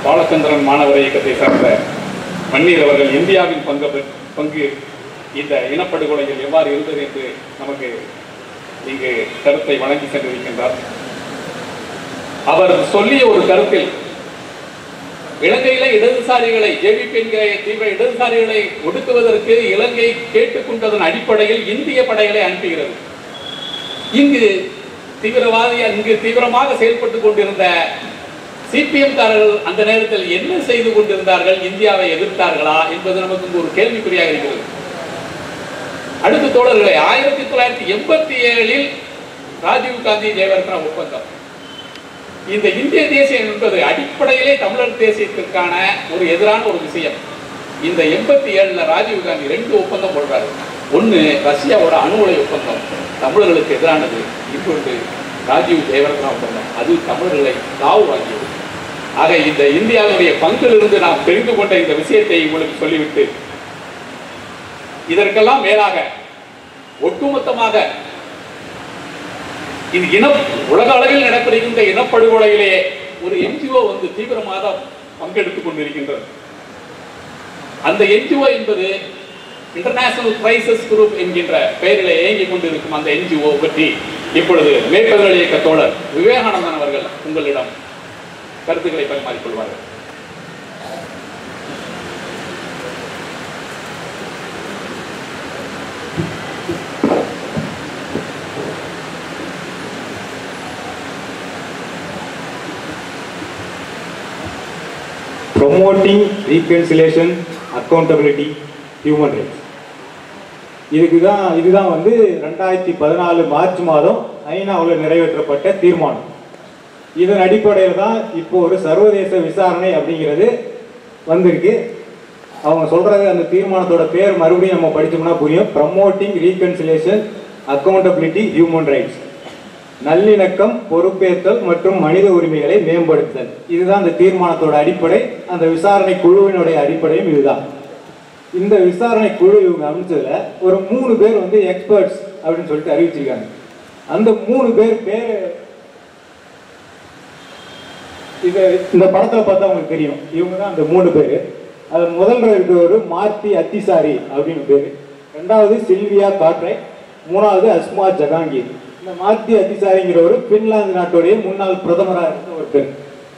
பாலச்சந்திரன் மாணவர் இயக்கத்தை சார்ந்த மன்னீர் அவர்கள் இந்தியாவின் பங்கு பங்கு இந்த இனப்படுகொலையில் எவ்வாறு இருந்தது என்று நமக்கு இங்கு கருத்தை வழங்கி சென்றிருக்கின்றார் அவர் சொல்லிய ஒரு கருத்தில் இலங்கையில இடதுசாரிகளை ஜேவிபி என்கிற தீவிர இடதுசாரிகளை ஒடுக்குவதற்கு இலங்கை கேட்டுக்கொண்டதன் அடிப்படையில் இந்திய படைகளை அனுப்புகிறது இங்கு தீவிரவாதி இங்கு தீவிரமாக செயல்பட்டுக் கொண்டிருந்த சிபிஎம் காரர்கள் அந்த நேரத்தில் என்ன செய்து கொண்டிருந்தார்கள் இந்தியாவை எதிர்த்தார்களா என்பது நமக்கு இங்கு ஒரு கேள்விக்குறியாக இருக்கிறது அடுத்த தோழர்களே ஆயிரத்தி தொள்ளாயிரத்தி எண்பத்தி ஏழில் ராஜீவ் காந்தி ஜெயவர்தனா ஒப்பந்தம் இந்த இந்திய தேசியம் என்பது அடிப்படையிலே தமிழர் தேசியத்திற்கான ஒரு எதிரான ஒரு விஷயம் இந்த எண்பத்தி ஏழுல ராஜீவ் காந்தி ரெண்டு ஒப்பந்தம் போடுறாரு ஒன்று ரஷ்யாவோட அணு உலை ஒப்பந்தம் தமிழர்களுக்கு எதிரானது இன்னொன்று ராஜீவ் ஜெயவர்தனா ஒப்பந்தம் அது தமிழர்களை காவு வாங்கியது ஆக இந்த இந்தியாவுடைய பங்கிலிருந்து நாம் தெரிந்து கொண்ட இந்த விஷயத்தை உங்களுக்கு சொல்லிவிட்டு இதற்கெல்லாம் மேலாக ஒட்டுமொத்தமாக இது இன உலக அளவில் நடைபெறுகின்ற இனப்படுகொலையிலே ஒரு என்ஜிஓ வந்து தீவிரமாக பங்கெடுத்துக் கொண்டிருக்கின்றது அந்த என்ஜிஓ என்பது இன்டர்நேஷனல் கிரைசிஸ் குரூப் என்கின்ற பெயரில் இயங்கிக் கொண்டிருக்கும் அந்த என்ஜிஓ பற்றி இப்பொழுது மேற்பதல் இயக்க தோழர் விவேகானந்தன் அவர்கள் உங்களிடம் கருத்துக்களை பரிமாறிக்கொள்வார்கள் promoting reconciliation accountability human rights இதுக்கு தான் இதுதான் வந்து ரெண்டாயிரத்தி பதினாலு மார்ச் மாதம் ஐநாவில் நிறைவேற்றப்பட்ட தீர்மானம் இதன் அடிப்படையில் தான் இப்போ ஒரு சர்வதேச விசாரணை அப்படிங்கிறது வந்திருக்கு அவங்க சொல்றது அந்த தீர்மானத்தோட பேர் மறுபடியும் நம்ம படிச்சோம்னா புரியும் promoting reconciliation accountability human rights நல்லிணக்கம் பொறுப்பேற்றல் மற்றும் மனித உரிமைகளை மேம்படுத்துதல் இதுதான் அந்த தீர்மானத்தோட அடிப்படை அந்த விசாரணை குழுவினுடைய அடிப்படையும் இதுதான் இந்த விசாரணை குழு இவங்க அமைச்சதுல ஒரு மூணு பேர் வந்து எக்ஸ்பர்ட்ஸ் அப்படின்னு சொல்லிட்டு அறிவிச்சிருக்காங்க அந்த மூணு பேர் பேர் இது இந்த படத்துல பார்த்தா உங்களுக்கு தெரியும் இவங்க தான் அந்த மூணு பேர் அது முதல்ல இருக்கிறவர் மார்த்தி அத்திசாரி அப்படின்னு பேரு ரெண்டாவது சில்வியா காட்ரை மூணாவது அஸ்மா ஜகாங்கீர் இந்த மார்த்தி அத்திசாரிங்கிறவர் பின்லாந்து நாட்டுடைய முன்னாள் பிரதமராக இருந்த ஒருத்தர்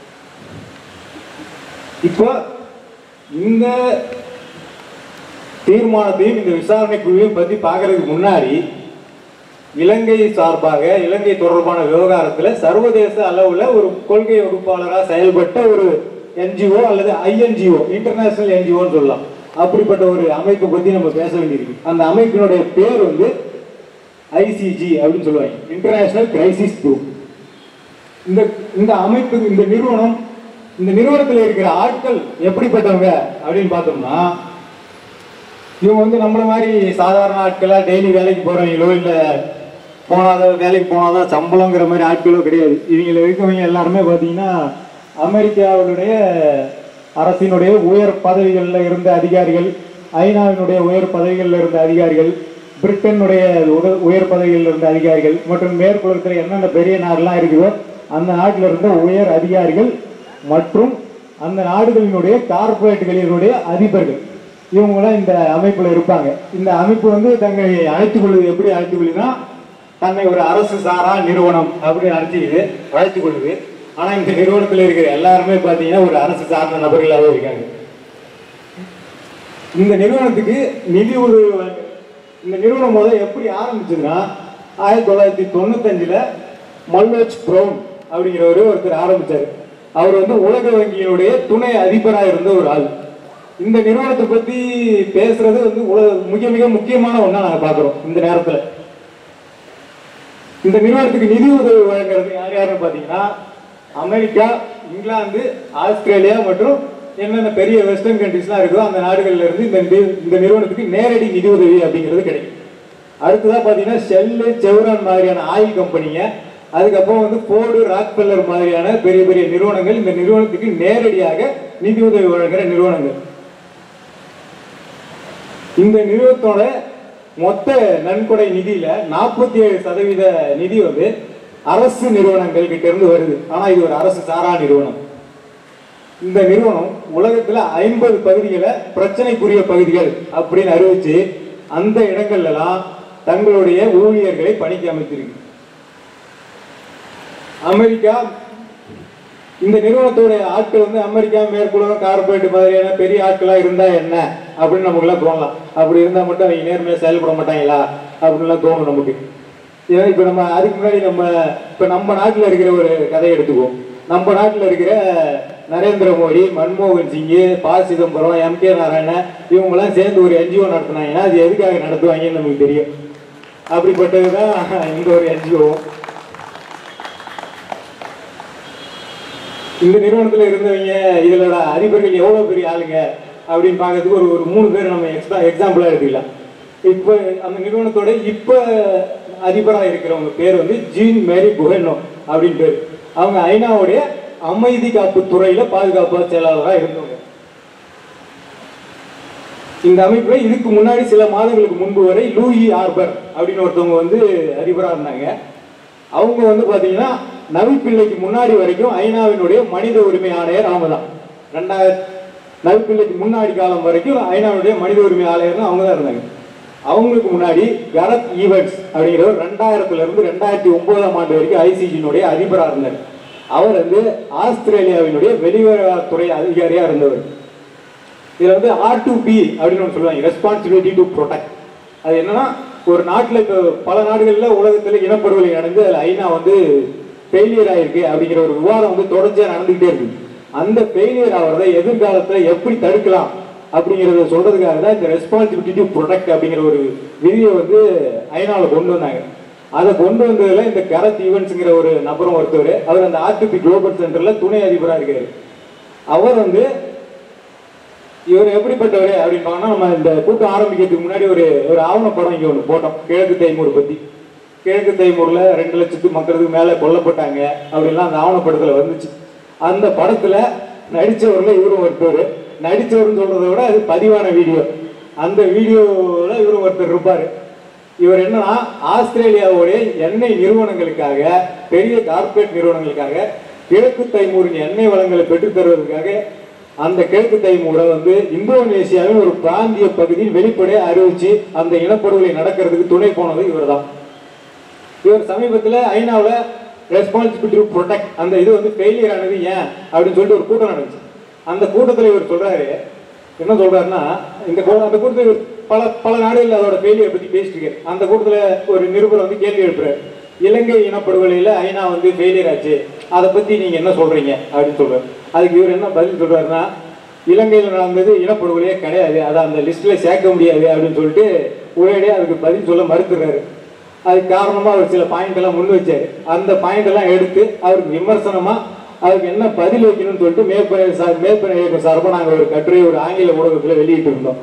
இப்போ இந்த தீர்மானத்தையும் இந்த விசாரணை குழுவையும் பத்தி பார்க்கறதுக்கு முன்னாடி இலங்கை சார்பாக இலங்கை தொடர்பான விவகாரத்துல சர்வதேச அளவுல ஒரு கொள்கை வகுப்பாளராக செயல்பட்ட ஒரு என்ஜிஓ அல்லது ஐஎன்ஜிஓ இன்டர்நேஷனல் என்ஜிஓன்னு சொல்லலாம் அப்படிப்பட்ட ஒரு அமைப்பை பத்தி நம்ம பேச வேண்டியிருக்கு அந்த அமைப்பினுடைய பேர் வந்து ஐசிஜி அப்படின்னு சொல்லுவாங்க இன்டர்நேஷனல் கிரைசிஸ் குரூப் இந்த இந்த அமைப்பு இந்த நிறுவனம் இந்த நிறுவனத்தில் இருக்கிற ஆட்கள் எப்படிப்பட்டவங்க அப்படின்னு பார்த்தோம்னா இவங்க வந்து நம்மள மாதிரி சாதாரண ஆட்களா டெய்லி வேலைக்கு போறவங்களோ இல்ல போனாதான் வேலைக்கு போனாதான் சம்பளங்கிற மாதிரி ஆட்களோ கிடையாது இவங்கள இருக்கவங்க எல்லாருமே பார்த்தீங்கன்னா அமெரிக்காவினுடைய அரசினுடைய உயர் பதவிகளில் இருந்த அதிகாரிகள் ஐநாவினுடைய உயர் பதவிகளில் இருந்த அதிகாரிகள் பிரிட்டனுடைய உத- உயர் பதவிகளில் இருந்த அதிகாரிகள் மற்றும் மேற்குலகத்தில் என்னென்ன பெரிய நாடுலாம் இருக்குதோ அந்த நாட்டில் இருந்த உயர் அதிகாரிகள் மற்றும் அந்த நாடுகளினுடைய கார்ப்பரேட்டுகளினுடைய அதிபர்கள் இவங்களாம் இந்த அமைப்புல இருப்பாங்க இந்த அமைப்பு வந்து தங்களை அழைத்துக் கொள்வது எப்படி அழைத்துக் கொள்ளுதுன்னா தன்னை ஒரு அரசு சாரா நிறுவனம் அப்படின்னு அழைச்சிக்குது அழைத்துக் கொள்ளுது ஆனா இந்த நிறுவனத்தில் இருக்கிற எல்லாருமே பாத்தீங்கன்னா ஒரு அரசு சார்ந்த நபர்களாகவே இருக்காங்க இந்த நிறுவனத்துக்கு நிதி உதவி வழங்க- இந்த நிறுவனம் முதல்ல எப்படி ஆரம்பிச்சுன்னா ஆயிரத்தி தொள்ளாயிரத்தி தொண்ணூத்தஞ்சுல மல்வெச் ப்ரௌன் அப்படிங்கிறவரு ஒருத்தர் ஆரம்பிச்சாரு அவர் வந்து உலக வங்கியினுடைய துணை அதிபராக இருந்த ஒரு ஆள் இந்த நிறுவனத்தை பத்தி பேசுறது வந்து உலக மிக மிக முக்கியமான ஒண்ணா நாங்க பாக்குறோம் இந்த நேரத்துல இந்த நிறுவனத்துக்கு நிதி உதவி வழங்குறது யார் யாருன்னு பாத்தீங்கன்னா அமெரிக்கா இங்கிலாந்து ஆஸ்திரேலியா மற்றும் என்னென்ன பெரிய வெஸ்டர்ன் கண்ட்ரிஸ்லாம் இருக்கோ அந்த நாடுகள்ல இருந்து இந்த நிதி- இந்த நிறுவனத்துக்கு நேரடி நிதி உதவி அப்படிங்கிறது கிடைக்கும் அடுத்ததா பாத்தீங்கன்னா ஷெல்லு செவ்ரான் மாதிரியான ஆயில் கம்பெனிங்க அதுக்கப்புறம் வந்து போர்டு ராக்பெல்லர் மாதிரியான பெரிய பெரிய நிறுவனங்கள் இந்த நிறுவனத்துக்கு நேரடியாக நிதி உதவி வழங்குற நிறுவனங்கள் இந்த நிறுவனத்தோட மொத்த நன்கொடை நிதியில நாற்பத்தி ஏழு சதவீத நிதி வந்து அரசு நிறுவனங்கள் கிட்ட இருந்து வருது ஆனா இது ஒரு அரசு சாரா நிறுவனம் இந்த நிறுவனம் உலகத்துல ஐம்பது பகுதிகளை பிரச்சனைக்குரிய பகுதிகள் அப்படின்னு அறிவிச்சு அந்த இடங்கள்ல எல்லாம் தங்களுடைய ஊழியர்களை பணிக்கு அமைத்திருக்கு அமெரிக்கா இந்த நிறுவனத்துடைய ஆட்கள் வந்து அமெரிக்கா மேற்குலகம் கார்பரேட் மாதிரியான பெரிய ஆட்களா இருந்தா என்ன அப்படின்னு நமக்கு எல்லாம் தோணலாம் அப்படி இருந்தா மட்டும் அவங்க நேர்மையா செயல்பட மாட்டாங்களா அப்படின்லாம் தோணும் நமக்கு ஏன்னா இப்ப நம்ம அதுக்கு முன்னாடி நம்ம இப்ப நம்ம நாட்டுல இருக்கிற ஒரு கதையை எடுத்துக்குவோம் நம்ம நாட்டுல இருக்கிற நரேந்திர மோடி மன்மோகன் சிங் ப சிதம்பரம் எம் கே நாராயணன் இவங்கெல்லாம் சேர்ந்து ஒரு என்ஜிஓ நடத்துனாங்கன்னா அது எதுக்காக நடத்துவாங்கன்னு நமக்கு தெரியும் அப்படிப்பட்டதுதான் இந்த ஒரு என்ஜிஓ இந்த நிறுவனத்துல இருந்தவங்க இதோட அதிபர்கள் எவ்வளவு பெரிய ஆளுங்க அப்படின்னு பார்க்கறதுக்கு ஒரு ஒரு மூணு பேர் நம்ம எக்ஸ்ட்ரா எக்ஸாம்பிளா எடுத்துக்கலாம் இப்போ அந்த நிறுவனத்தோட இப்ப அதிபரா இருக்கிறவங்க பேர் வந்து ஜீன் மேரி குஹெனோ அப்படின்னு பேர் அவங்க ஐநாவுடைய அமைதி காப்பு துறையில பாதுகாப்பு செயலாளராக இருந்தவங்க இந்த அமைப்புல இதுக்கு முன்னாடி சில மாதங்களுக்கு முன்பு வரை லூயி ஆர்பர் அப்படின்னு ஒருத்தவங்க வந்து அதிபரா இருந்தாங்க அவங்க வந்து பாத்தீங்கன்னா நவி பிள்ளைக்கு முன்னாடி வரைக்கும் ஐநாவினுடைய மனித உரிமை ஆணையர் அவங்க தான் ரெண்டாயிரம் நவி பிள்ளைக்கு முன்னாடி காலம் வரைக்கும் ஐநாவினுடைய மனித உரிமை ஆணையர்னு அவங்க தான் இருந்தாங்க அவங்களுக்கு முன்னாடி கரத் ஈவெண்ட்ஸ் அப்படிங்கிறவர் ரெண்டாயிரத்துல இருந்து ரெண்டாயிரத்தி ஒன்பதாம் ஆண்டு வரைக்கும் ஐசிஜினுடைய அதிபராக இருந்தார் அவர் வந்து ஆஸ்திரேலியாவினுடைய வெளியுறவுத்துறை அதிகாரியா இருந்தவர் இதுல வந்து ஆர் டு பி அப்படின்னு ஒன்று சொல்லுவாங்க ரெஸ்பான்சிபிலிட்டி டு ப்ரொடெக்ட் அது என்னன்னா ஒரு நாட்டில் இப்போ பல நாடுகளில் உலகத்தில் இனப்படுகொலை நடந்து அதில் ஐநா வந்து ஃபெயிலியர் ஆயிருக்கு அப்படிங்கிற ஒரு விவாதம் வந்து தொடர்ச்சியாக நடந்துகிட்டே இருக்கு அந்த ஃபெயிலியர் ஆகிறதை எதிர்காலத்தில் எப்படி தடுக்கலாம் அப்படிங்கிறத சொல்றதுக்காக தான் இந்த ரெஸ்பான்சிபிலிட்டி டு ப்ரொடெக்ட் அப்படிங்கிற ஒரு விதியை வந்து ஐநாவில் கொண்டு வந்தாங்க அதை கொண்டு வந்ததுல இந்த கரத் ஈவெண்ட்ஸுங்கிற ஒரு நபரும் ஒருத்தவர் அவர் அந்த ஆர்டிபி குளோபல் சென்டர்ல துணை அதிபராக இருக்காரு அவர் வந்து இவர் எப்படிப்பட்டவர் அப்படின்னு பார்த்தோம்னா நம்ம இந்த கூட்டம் ஆரம்பிக்கிறதுக்கு முன்னாடி ஒரு ஒரு ஆவணப்படம் இங்க ஒன்று போட்டோம் கிழக்கு தைமூர் பத்தி கிழக்கு தைமூர்ல ரெண்டு லட்சத்து மக்களுக்கு மேல கொல்லப்பட்டாங்க அப்படின்லாம் அந்த ஆவணப்படத்துல வந்துச்சு அந்த படத்துல நடிச்சவர்ல இவரும் ஒருத்தர் நடிச்சவர்னு சொல்றதை விட அது பதிவான வீடியோ அந்த வீடியோல இவரும் ஒருத்தர் இருப்பாரு இவர் என்னன்னா ஆஸ்திரேலியாவுடைய எண்ணெய் நிறுவனங்களுக்காக பெரிய கார்ப்பரேட் நிறுவனங்களுக்காக கிழக்கு தைமூரின் எண்ணெய் வளங்களை பெற்றுத் தருவதற்காக அந்த கிழக்கு தைமூரை வந்து இந்தோனேசியாவின் ஒரு பிராந்திய பகுதியில் வெளிப்படையா அறிவிச்சு அந்த இனப்படுகொலை நடக்கிறதுக்கு துணை போனது இவர்தான் இவர் சமீபத்தில் ஐநாவில் ரெஸ்பான்சிபிலிட்டி டு ப்ரொடெக்ட் அந்த இது வந்து ஃபெயிலியர் ஆனது ஏன் அப்படின்னு சொல்லிட்டு ஒரு கூட்டம் நடந்துச்சு அந்த கூட்டத்தில் இவர் சொல்றாரு என்ன சொல்றாருன்னா இந்த கூ- அந்த கூட்டத்தில் இவர் பல பல நாடுகளில் அதோட ஃபெயிலியர் பத்தி பேசிட்டு இருக்காரு அந்த கூட்டத்தில் ஒரு நிருபர் வந்து கேள்வி எழுப்புறாரு இலங்கை இனப்படுகொலையில ஐநா வந்து ஃபெயிலியர் ஆச்சு அதை பத்தி நீங்க என்ன சொல்றீங்க அப்படின்னு சொல்றாரு அதுக்கு இவர் என்ன பதில் சொல்றாருன்னா இலங்கையில் நடந்தது இனப்படுகொலையே கிடையாது அதை அந்த லிஸ்ட்ல சேர்க்க முடியாது அப்படின்னு சொல்லிட்டு ஒரேடியாக அதுக்கு பதில் சொல்ல மறுத்துறாரு அதுக்கு காரணமா அவர் சில பாயிண்ட் எல்லாம் முன் வச்சாரு அந்த பாயிண்ட் எல்லாம் எடுத்து அவருக்கு விமர்சனமா அதுக்கு என்ன பதில் வைக்கணும்னு சொல்லிட்டு மேற்பனை சார் மேற்பனை இயக்கம் சார்பாக நாங்கள் ஒரு கட்டுரை ஒரு ஆங்கில ஊடகத்தில் வெளியிட்டு இருந்தோம்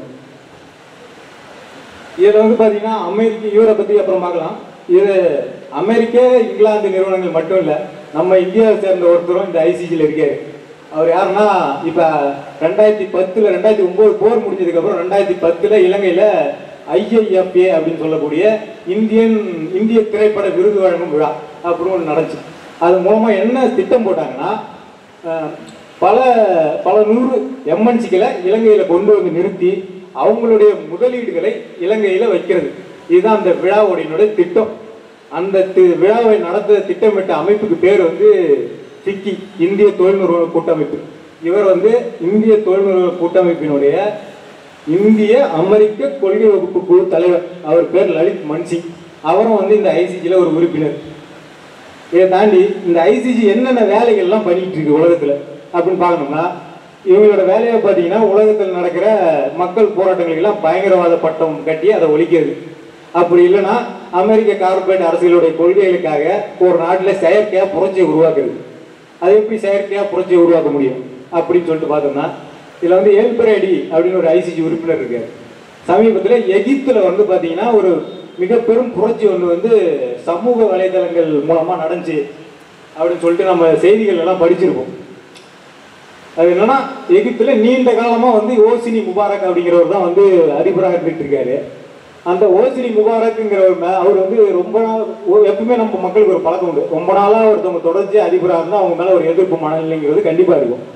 இதுல வந்து பாத்தீங்கன்னா அமெரிக்க இவரை பத்தி அப்புறம் பார்க்கலாம் இது அமெரிக்க இங்கிலாந்து நிறுவனங்கள் மட்டும் இல்ல நம்ம இந்தியாவை சேர்ந்த ஒருத்தரும் இந்த ஐசிஜியில் இருக்காரு அவர் யாருன்னா இப்ப ரெண்டாயிரத்தி பத்துல ரெண்டாயிரத்தி ஒன்பது போர் முடிஞ்சதுக்கு அப்புறம் ரெண்டாயிரத்தி பத்துல இலங்கையில ஐஐஎஃப்ஏ அப்படின்னு சொல்லக்கூடிய இந்தியன் இந்திய திரைப்பட விருது வழங்கும் விழா அப்படின்னு ஒண்ணு நடந்துச்சு அது மூலமா என்ன திட்டம் போட்டாங்கன்னா அஹ், பல பல நூறு எம்என்சிகளை இலங்கையில கொண்டு வந்து நிறுத்தி அவங்களுடைய முதலீடுகளை இலங்கையில வைக்கிறது இதுதான் அந்த விழாவுடைய திட்டம் அந்த தி- விழாவை நடத்த திட்டமிட்ட அமைப்புக்கு பேர் வந்து ஃபிக்கி இந்திய தொழில் நிறுவன கூட்டமைப்பு இவர் வந்து இந்திய தொழில் நிறுவன கூட்டமைப்பினுடைய இந்திய அமெரிக்க கொள்கை வகுப்பு குழு தலைவர் அவர் பேர் லலித் மன்சிங் அவரும் வந்து இந்த ஐசிஜில ஒரு உறுப்பினர் இதை தாண்டி இந்த ஐசிஜி என்னென்ன வேலைகள்லாம் பண்ணிட்டு இருக்கு உலகத்துல அப்படின்னு பார்க்கணும்னா இவங்களோட வேலையை பார்த்தீங்கன்னா உலகத்தில் நடக்கிற மக்கள் போராட்டங்களுக்கெல்லாம் பயங்கரவாத பட்டம் கட்டி அதை ஒழிக்கிறது அப்படி இல்லைன்னா அமெரிக்க கார்ப்பரேட் அரசுகளுடைய கொள்கைகளுக்காக ஒரு நாட்டில் செயற்கையாக புரட்சியை உருவாக்குறது அது எப்படி செயற்கையாக புரட்சியை உருவாக்க முடியும் அப்படின்னு சொல்லிட்டு பார்த்தோம்னா இதில் வந்து ஏல்பரேடி அப்படின்னு ஒரு ஐசிஜி உறுப்பினர் இருக்காரு சமீபத்தில் எகிப்துல வந்து பார்த்தீங்கன்னா ஒரு மிக பெரும் புரட்சி ஒன்று வந்து சமூக வலைதளங்கள் மூலமாக நடந்துச்சு அப்படின்னு சொல்லிட்டு நம்ம செய்திகள் எல்லாம் படிச்சிருப்போம் அது என்னன்னா எகிப்துல நீண்ட காலமா வந்து ஓசினி முபாரக் அப்படிங்கிறவர் தான் வந்து அதிபராக இருந்துட்டு இருக்காரு அந்த ஓசினி முபாரக்ங்கிறவர் மே- அவர் வந்து ரொம்ப நாள் ஒ- எப்பவுமே நம்ம மக்களுக்கு ஒரு பழக்கம் உண்டு ரொம்ப நாளா ஒருத்தவங்க தொடர்ச்சி அதிபராக இருந்தால் அவங்க மேல ஒரு எதிர்ப்பு மனநிலைங்கிறது கண்டிப்பா இருக்கும்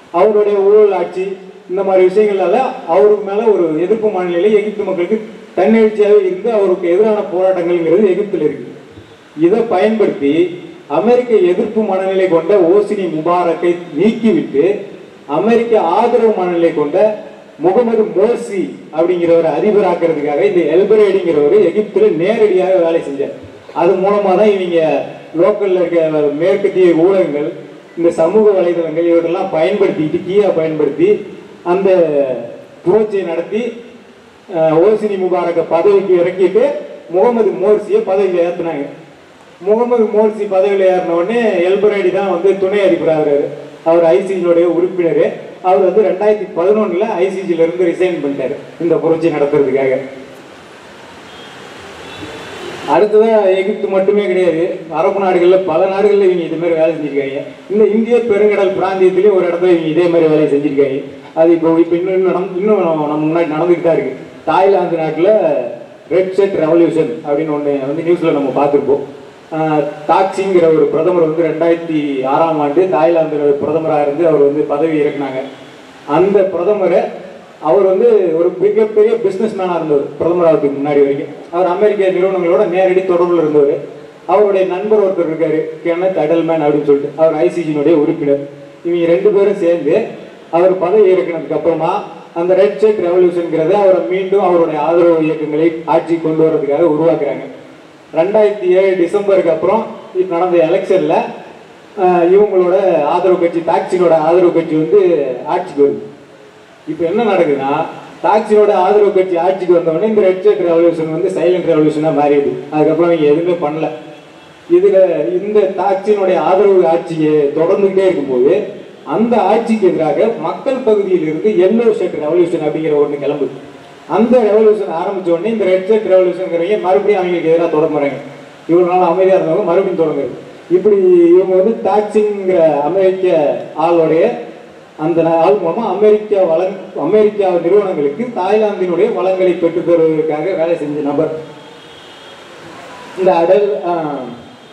அவருடைய ஊழல் ஆட்சி இந்த மாதிரி விஷயங்களால அவருக்கு மேல ஒரு எதிர்ப்பு மனநிலையில எகிப்து மக்களுக்கு தன்னெழுச்சியாகவே இருந்து அவருக்கு எதிரான போராட்டங்கள்ங்கிறது எகிப்தில் இருக்கு இதை பயன்படுத்தி அமெரிக்க எதிர்ப்பு மனநிலை கொண்ட ஓசினி முபாரக்கை நீக்கிவிட்டு அமெரிக்க ஆதரவு மனநிலை கொண்ட முகமது மோர்சி அப்படிங்கிறவரை அதிபராக்குறதுக்காக இந்த எல்பரேடிங்கிறவர் எகிப்துல நேரடியாக வேலை செஞ்சார் அது மூலமா தான் இவங்க லோக்கல்ல இருக்க மேற்கத்திய ஊடகங்கள் இந்த சமூக வலைதளங்கள் இவரெல்லாம் பயன்படுத்திட்டு கீயா பயன்படுத்தி அந்த புரட்சியை நடத்தி அஹ், ஓசினி முபாரக்க பதவிக்கு இறக்கிட்டு முகமது மோர்சியை பதவியில் ஏற்றினாங்க முகமது மோர்சி பதவியில் ஏறின உடனே எல்பரேடி தான் வந்து துணை அதிபராகிறாரு அவர் ஐசிஜியோடைய உறுப்பினர் அவர் வந்து ரெண்டாயிரத்தி பதினொன்னுல ஐசிஜில இருந்து ரிசைன் பண்ணிட்டாரு இந்த புரட்சி நடத்துறதுக்காக அடுத்ததா எகிப்து மட்டுமே கிடையாது அரபு நாடுகள்ல பல நாடுகள்ல இவங்க இது மாதிரி வேலை செஞ்சிருக்காங்க இந்த இந்திய பெருங்கடல் பிராந்தியத்திலயும் ஒரு இடத்துல இவங்க இதே மாதிரி வேலையை செஞ்சிருக்காங்க அது இப்போ இப்போ இன்னும் நடம் இன்னும் நம்ம முன்னாடி நடந்துகிட்டு தான் இருக்கு தாய்லாந்து நாட்டுல ரெட் செட் ரெவல்யூஷன் அப்படின்னு ஒன்று வந்து நியூஸ்ல நம்ம பார்த்துருப்போம் ஆஹ் தாக்சிங்கிற ஒரு பிரதமர் வந்து ரெண்டாயிரத்தி ஆறாம் ஆண்டு தாய்லாந்து பிரதமராக இருந்து அவர் வந்து பதவி இறக்குனாங்க அந்த பிரதமரை அவர் வந்து ஒரு மிகப்பெரிய பிஸ்னஸ் மேனாக இருந்தவர் பிரதமராகிறதுக்கு முன்னாடி வரைக்கும் அவர் அமெரிக்க நிறுவனங்களோட நேரடி தொடர்பில் இருந்தவர் அவருடைய நண்பர் ஒருத்தர் இருக்காரு கெனத் அடல்மேன் அப்படின்னு சொல்லிட்டு அவர் ஐசிஜினுடைய உறுப்பினர் இவங்க ரெண்டு பேரும் சேர்ந்து அவர் பதவி ஏற்கினதுக்கு அப்புறமா அந்த ரெட் செட் ரெவல்யூஷன்ங்கிறத அவரை மீண்டும் அவருடைய ஆதரவு இயக்கங்களை ஆட்சி கொண்டு வர்றதுக்காக உருவாக்குறாங்க ரெண்டாயிரத்தி ஏழு டிசம்பருக்கு அப்புறம் இப்ப நடந்த எலெக்ஷன்ல இவங்களோட ஆதரவு கட்சி டாக்ஸினோட ஆதரவு கட்சி வந்து ஆட்சிக்கு வருது இப்போ என்ன நடக்குதுன்னா டாக்ஸியோட ஆதரவு கட்சி ஆட்சிக்கு வந்தவொடனே இந்த ரெட் செட் ரெவல்யூஷன் வந்து சைலண்ட் ரெவல்யூஷனாக மாறிடுது அதுக்கப்புறம் அவங்க எதுவுமே பண்ணல இதுல இந்த டாக்ஸினுடைய ஆதரவு ஆட்சியை தொடர்ந்துகிட்டே இருக்கும்போது அந்த ஆட்சிக்கு எதிராக மக்கள் பகுதியில் இருந்து எல்லோ ஷெட் ரெவல்யூஷன் அப்படிங்கிற ஒன்று கிளம்புது அந்த ரெவல்யூஷன் ஆரம்பிச்ச உடனே இந்த ரெட் செட் ரெவல்யூஷன்ங்கிறவங்க மறுபடியும் அவங்களுக்கு எதிராக தொடங்குறாங்க இவ்வளவு நாள் அமைதியாக இருந்தவங்க மறுபடியும் தொடங்குறது இப்படி இவங்க வந்து டாக்ஸிங்கிற அமெரிக்க ஆளுடைய அந்த ஆள் மூலமா அமெரிக்கா வளங் அமெரிக்கா நிறுவனங்களுக்கு தாய்லாந்தினுடைய வளங்களை பெற்றுத் தருவதற்காக வேலை செஞ்ச நபர் இந்த அடல் ஆஹ்,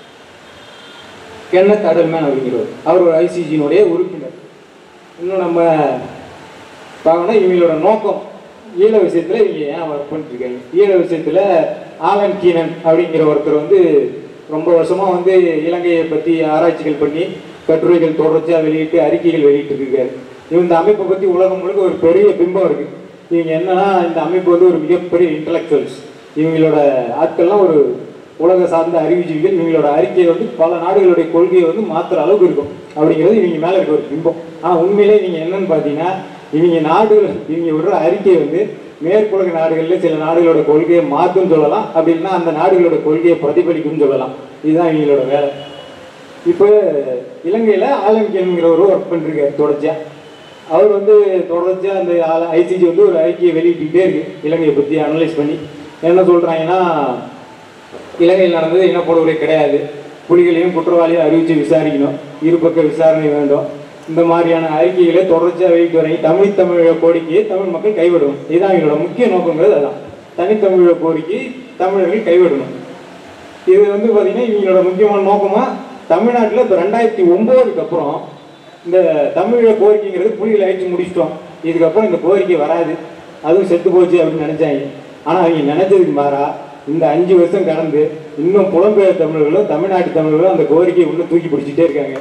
கென்னத் அடல்மேன் அப்படிங்கிறவர் அவர் ஒரு ஐசிஜியினுடைய உறுப்பினர் இன்னும் நம்ம பார்க்கணும் இவங்களோட நோக்கம் ஈழ விஷயத்துல இவங்க ஏன் ஒர்க் பண்ணிட்டு இருக்காங்க ஈழ விஷயத்துல ஆலன் கீனன் அப்படிங்கிற ஒருத்தர் வந்து ரொம்ப வருஷமா வந்து இலங்கையை பத்தி ஆராய்ச்சிகள் பண்ணி கட்டுரைகள் தொடர்ச்சியா வெளியிட்டு அறிக்கைகள் வெளியிட்டு இருக்காரு இவங்க இந்த அமைப்பை பத்தி உலகம் முழுக்க ஒரு பெரிய பிம்பம் இருக்கு இவங்க என்னன்னா இந்த அமைப்பு வந்து ஒரு மிகப்பெரிய இன்டலெக்சுவல்ஸ் இவங்களோட ஆட்கள்லாம் ஒரு உலக சார்ந்த அறிவுஜீவிகள் இவங்களோட அறிக்கையை வந்து பல நாடுகளுடைய கொள்கையை வந்து மாத்துற அளவுக்கு இருக்கும் அப்படிங்கிறது இவங்க மேல இருக்க ஒரு பிம்பம் ஆனா உண்மையிலே நீங்க என்னன்னு பாத்தீங்கன்னா இவங்க நாடுகள் இவங்க விடுற அறிக்கை வந்து மேற்குலக நாடுகளில் சில நாடுகளோட கொள்கையை மாத்தும் சொல்லலாம் அப்படின்னா அந்த நாடுகளோட கொள்கையை பிரதிபலிக்கும்னு சொல்லலாம் இதுதான் இவங்களோட வேலை இப்போ இலங்கையில ஆலங்கியன்கிறவர் ஒர்க் பண்ணிருக்காரு தொடர்ச்சியா அவர் வந்து தொடர்ச்சியா அந்த ஐசிஜி வந்து ஒரு அறிக்கையை வெளியிட்டுக்கிட்டே இருக்கு இலங்கையை பத்தி அனலைஸ் பண்ணி என்ன சொல்றாங்கன்னா இலங்கையில் நடந்தது இனப்படுகொலை கிடையாது புலிகளையும் குற்றவாளியும் அறிவித்து விசாரிக்கணும் இருபக்க விசாரணை வேண்டும் இந்த மாதிரியான அறிக்கைகளை தொடர்ச்சியாக வெளியிட்டு வரீங்க தமிழ் தமிழ கோரிக்கையை தமிழ் மக்கள் கைவிடணும் இதுதான் எங்களோட முக்கிய நோக்கங்கிறது அதான் தனித்தமிழ கோரிக்கை தமிழர்கள் கைவிடணும் இது வந்து பார்த்தீங்கன்னா இவங்களோட முக்கியமான நோக்கமா தமிழ்நாட்டில் இப்போ ரெண்டாயிரத்தி ஒம்போதுக்கு அப்புறம் இந்த தமிழ கோரிக்கைங்கிறது புலிகளை அழிச்சு முடிச்சிட்டோம் இதுக்கப்புறம் இந்த கோரிக்கை வராது அதுவும் செத்து போச்சு அப்படின்னு நினைச்சாங்க ஆனால் அவங்க நினைச்சதுக்கு மாறா இந்த அஞ்சு வருஷம் கடந்து இன்னும் புலம்பெயர் தமிழர்களும் தமிழ்நாட்டு தமிழர்களும் அந்த கோரிக்கையை இன்னும் தூக்கி பிடிச்சிட்டே இருக்காங்க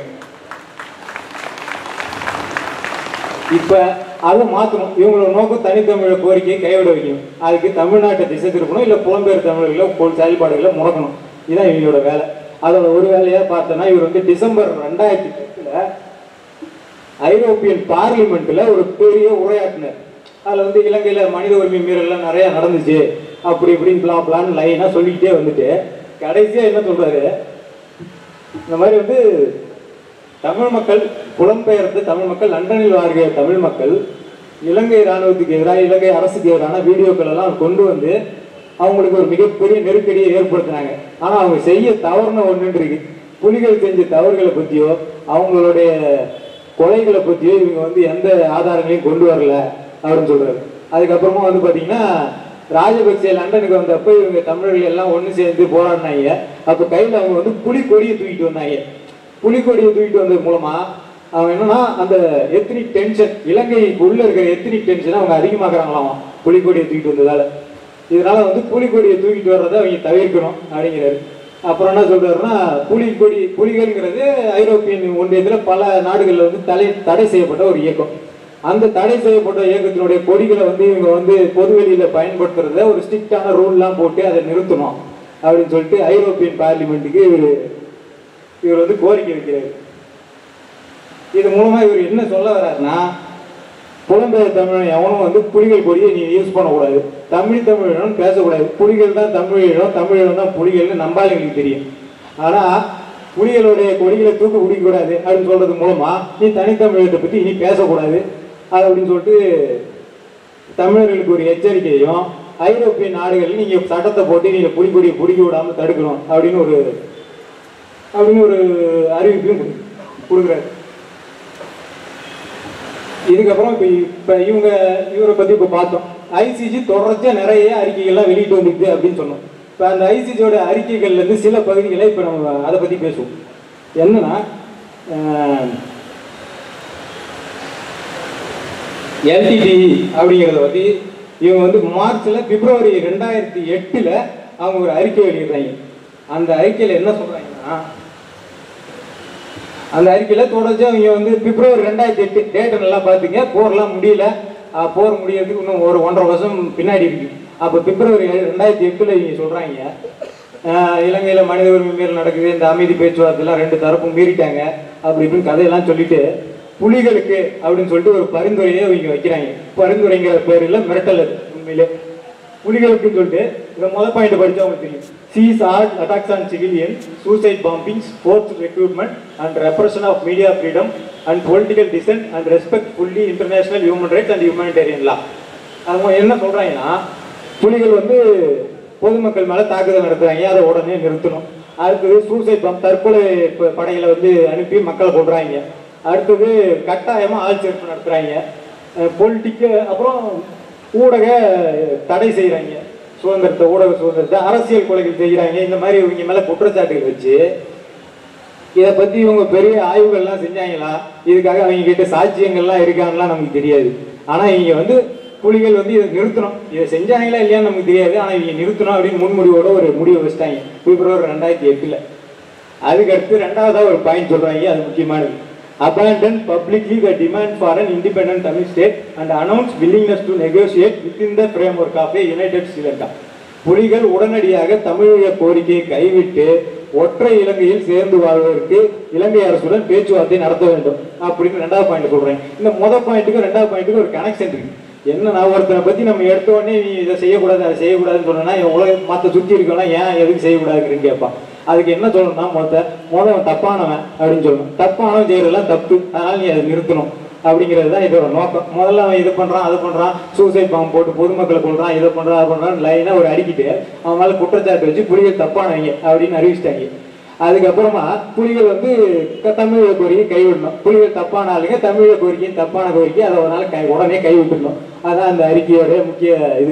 இப்ப அதை மாத்தணும் இவங்களோட நோக்கம் தனித்தமிழ கோரிக்கையை கைவிட வைக்கணும் அதுக்கு தமிழ்நாட்டை திசை திருப்பணும் இல்ல புலம்பெயர் தமிழர்களை போல் செயல்பாடுகளை முடக்கணும் இதுதான் இவங்களோட வேலை அதோட ஒரு வேலையா பார்த்தோன்னா இவர் வந்து டிசம்பர் ரெண்டாயிரத்தி பத்துல ஐரோப்பியன் பார்லிமெண்ட்ல ஒரு பெரிய உரையாற்றினார் அதுல வந்து இலங்கையில மனித உரிமை மீறல்லாம் நிறைய நடந்துச்சு அப்படி இப்படின்னு பிளா பிளான் லைனா சொல்லிக்கிட்டே வந்துட்டு கடைசியா என்ன சொல்றாரு இந்த மாதிரி வந்து தமிழ் மக்கள் புலம்பெயர்ந்து தமிழ் மக்கள் லண்டனில் வாழ்கிற தமிழ் மக்கள் இலங்கை ராணுவத்துக்கு எதிராக இலங்கை அரசுக்கு எதிரான வீடியோக்கள் எல்லாம் கொண்டு வந்து அவங்களுக்கு ஒரு மிகப்பெரிய நெருக்கடியை ஏற்படுத்தினாங்க ஆனா அவங்க செய்ய தவறுன ஒன்று இருக்கு புலிகள் செஞ்ச தவறுகளை பத்தியோ அவங்களுடைய கொலைகளை பத்தியோ இவங்க வந்து எந்த ஆதாரங்களையும் கொண்டு வரல அப்படின்னு சொல்றாரு அதுக்கப்புறமா வந்து பாத்தீங்கன்னா ராஜபக்சே லண்டனுக்கு வந்தப்ப இவங்க தமிழர்கள் எல்லாம் ஒண்ணு சேர்ந்து போராடினாங்க அப்ப கையில அவங்க வந்து புலி கொடியை தூக்கிட்டு வந்தாங்க புலிக்கொடியை தூக்கிட்டு வந்தது மூலமா அவங்க என்னன்னா அந்த எத்னிக் டென்ஷன் இலங்கைக்கு உள்ள இருக்கிற எத்னிக் டென்ஷன் அவங்க அதிகமாக்குறாங்களாம் புலிக்கொடியை தூக்கிட்டு வந்ததால இதனால வந்து புலிக்கொடியை தூக்கிட்டு வர்றதை அவங்க தவிர்க்கணும் அப்படிங்கிறாரு அப்புறம் என்ன சொல்றாருன்னா புலிக்கொடி புலிகள்ங்கிறது ஐரோப்பியன் ஒன்றியத்துல பல நாடுகள்ல வந்து தடை தடை செய்யப்பட்ட ஒரு இயக்கம் அந்த தடை செய்யப்பட்ட இயக்கத்தினுடைய கொடிகளை வந்து இவங்க வந்து பொதுவெளியில பயன்படுத்துறத ஒரு ஸ்ட்ரிக்டான ரூல்லாம் போட்டு அதை நிறுத்தணும் அப்படின்னு சொல்லிட்டு ஐரோப்பியன் பார்லிமெண்ட்டுக்கு இவர் இவர் வந்து கோரிக்கை வைக்கிறாரு இது மூலமா இவர் என்ன சொல்ல வர்றாருன்னா புலம்பெயர் தமிழன் எவனும் வந்து புலிகள் கொடியை நீ யூஸ் பண்ணக்கூடாது தமிழ் தமிழிடம் பேசக்கூடாது புலிகள் தான் தமிழிடம் தமிழிடம் தான் புலிகள்னு நம்பாளுங்களுக்கு தெரியும் ஆனா புலிகளுடைய கொடிகளை தூக்கு பிடிக்கக்கூடாது அப்படின்னு சொல்றது மூலமா நீ தனித்தமிழத்தை பத்தி இனி பேசக்கூடாது அது அப்படின்னு சொல்லிட்டு தமிழர்களுக்கு ஒரு எச்சரிக்கையும் ஐரோப்பிய நாடுகளில் நீங்க சட்டத்தை போட்டு நீங்க புலிகொடியை பிடிக்க விடாம தடுக்கணும் அப்படின்னு ஒரு அப்படின்னு ஒரு அறிவிப்பையும் கொடு- கொடுக்குறாரு இதுக்கப்புறம் இப்போ இப்போ இவங்க இவரை பற்றி இப்போ பார்த்தோம் ஐசிஜி தொடர்ச்சியாக நிறைய அறிக்கைகள்லாம் வெளியிட்டு வந்துருக்கு அப்படின்னு சொன்னோம் இப்போ அந்த ஐசிஜியோட அறிக்கைகள்லேருந்து சில பகுதிகளை இப்போ நம்ம அதை பற்றி பேசுவோம் என்னன்னா எல்டிடி அப்படிங்கிறத பற்றி இவங்க வந்து மார்ச்சில் பிப்ரவரி ரெண்டாயிரத்தி எட்டில் அவங்க ஒரு அறிக்கை வெளியிடுறாங்க அந்த அறிக்கையில் என்ன சொல்கிறாங்கன்னா அந்த அறிக்கையில் தொடர்ச்சியாக அவங்க வந்து பிப்ரவரி ரெண்டாயிரத்தி எட்டு டேட்டை நல்லா பார்த்துங்க போர்லாம் முடியல அஹ் போர் முடியறதுக்கு இன்னும் ஒரு ஒன்றரை வருஷம் பின்னாடி இருக்கு அப்போ பிப்ரவரி ரெண்டாயிரத்தி எட்டில் இவங்க சொல்கிறாங்க இலங்கையில் மனித உரிமை மீறல் நடக்குது இந்த அமைதி பேச்சுவார்த்தைலாம் ரெண்டு தரப்பும் மீறிட்டாங்க அப்படி இப்படின்னு கதையெல்லாம் சொல்லிட்டு புலிகளுக்கு அப்படின்னு சொல்லிட்டு ஒரு பரிந்துரையை இவங்க வைக்கிறாங்க பரிந்துரைங்கிற பேரில் மிரட்டல் அது உண்மையிலே புலிகளுக்குன்னு சொல்லிட்டு இதை முதல் பாயிண்ட் படிச்சா உங்களுக்கு தெரியும் cease art attacks on civilian suicide bombings force recruitment and repression of media freedom and political dissent and respect fully international human rights and humanitarian law அவங்க என்ன சொல்றாங்கன்னா புலிகள் வந்து பொதுமக்கள் மேல தாக்குதல் நடத்துறாங்க அதை உடனே நிறுத்தணும் அடுத்தது சூசைட் பாம்ப் தற்கொலை ப- படைகளை வந்து அனுப்பி மக்களை கொள்றாங்க அடுத்தது கட்டாயமா ஆள் சேர்ப்பு நடத்துறாங்க பொலிட்டிக்க அப்புறம் ஊடக தடை செய்கிறாங்க சுதந்திரத்தை ஊடக சுதந்திரத்தை அரசியல் கொலைகள் செய்கிறாங்க இந்த மாதிரி இவங்க மேலே குற்றச்சாட்டுகள் வச்சு இதை பற்றி இவங்க பெரிய ஆய்வுகள்லாம் செஞ்சாங்களா இதுக்காக அவங்க கிட்ட சாட்சியங்கள்லாம் இருக்காங்கலாம் நமக்கு தெரியாது ஆனால் இவங்க வந்து புலிகள் வந்து இதை நிறுத்தணும் இதை செஞ்சாங்களா இல்லையான்னு நமக்கு தெரியாது ஆனால் இவங்க நிறுத்தணும் அப்படின்னு முன்முடிவோட ஒரு முடிவு வச்சிட்டாங்க பிப்ரவரி ரெண்டாயிரத்தி எட்டில் அதுக்கு அடுத்து ரெண்டாவதாக ஒரு பாயிண்ட் சொல்கிறாங்க அது முக்கியமானது abandon publicly the demand for an independent Tamil state and announce willingness to negotiate within the framework of a united Sri Lanka. புலிகள் உடனடியாக தமிழக கோரிக்கையை கைவிட்டு ஒற்றை இலங்கையில் சேர்ந்து வாழ்வதற்கு இலங்கை அரசுடன் பேச்சுவார்த்தை நடத்த வேண்டும் அப்படின்னு ரெண்டாவது பாயிண்ட் சொல்றேன் இந்த முதல் பாயிண்ட்டுக்கும் ரெண்டாவது பாயிண்ட்டுக்கும் ஒரு கனெக்ஷன் இருக்கு என்னன்னா ஒருத்தனை பத்தி நம்ம எடுத்த உடனே நீ இதை செய்யக்கூடாது அதை செய்யக்கூடாதுன்னு சொன்னா இவன் உலக மற்ற சுத்தி இருக்கவனா ஏன் எதுக்கு செய்யக்கூடாதுன்னு கேட்பான் அதுக்கு என்ன சொல்லணும்னா மொத்த மொதல் அவன் தப்பானவன் அப்படின்னு சொல்லணும் தப்பானவன் செய்யறதெல்லாம் தப்பு அதனால நீ அதை நிறுத்தணும் அப்படிங்கிறது தான் இதோட நோக்கம் முதல்ல அவன் இது பண்றான் அது பண்றான் சூசைட் பாம்பு போட்டு பொதுமக்களை கொள்றான் இதை பண்றான் அதை பண்றான் லைனா ஒரு அடிக்கிட்டு அவன் மேல குற்றச்சாட்டு வச்சு புலிகள் தப்பானவங்க அப்படின்னு அறிவிச்சிட்டாங்க அதுக்கப்புறமா புலிகள் வந்து க- தமிழக கோரிக்கை கைவிடணும் புலிகள் தப்பான ஆளுங்க தமிழக கோரிக்கையும் தப்பான கோரிக்கை அதை ஒரு நாள் கை உடனே கைவிட்டுடணும் அதான் அந்த அறிக்கையோட முக்கிய இது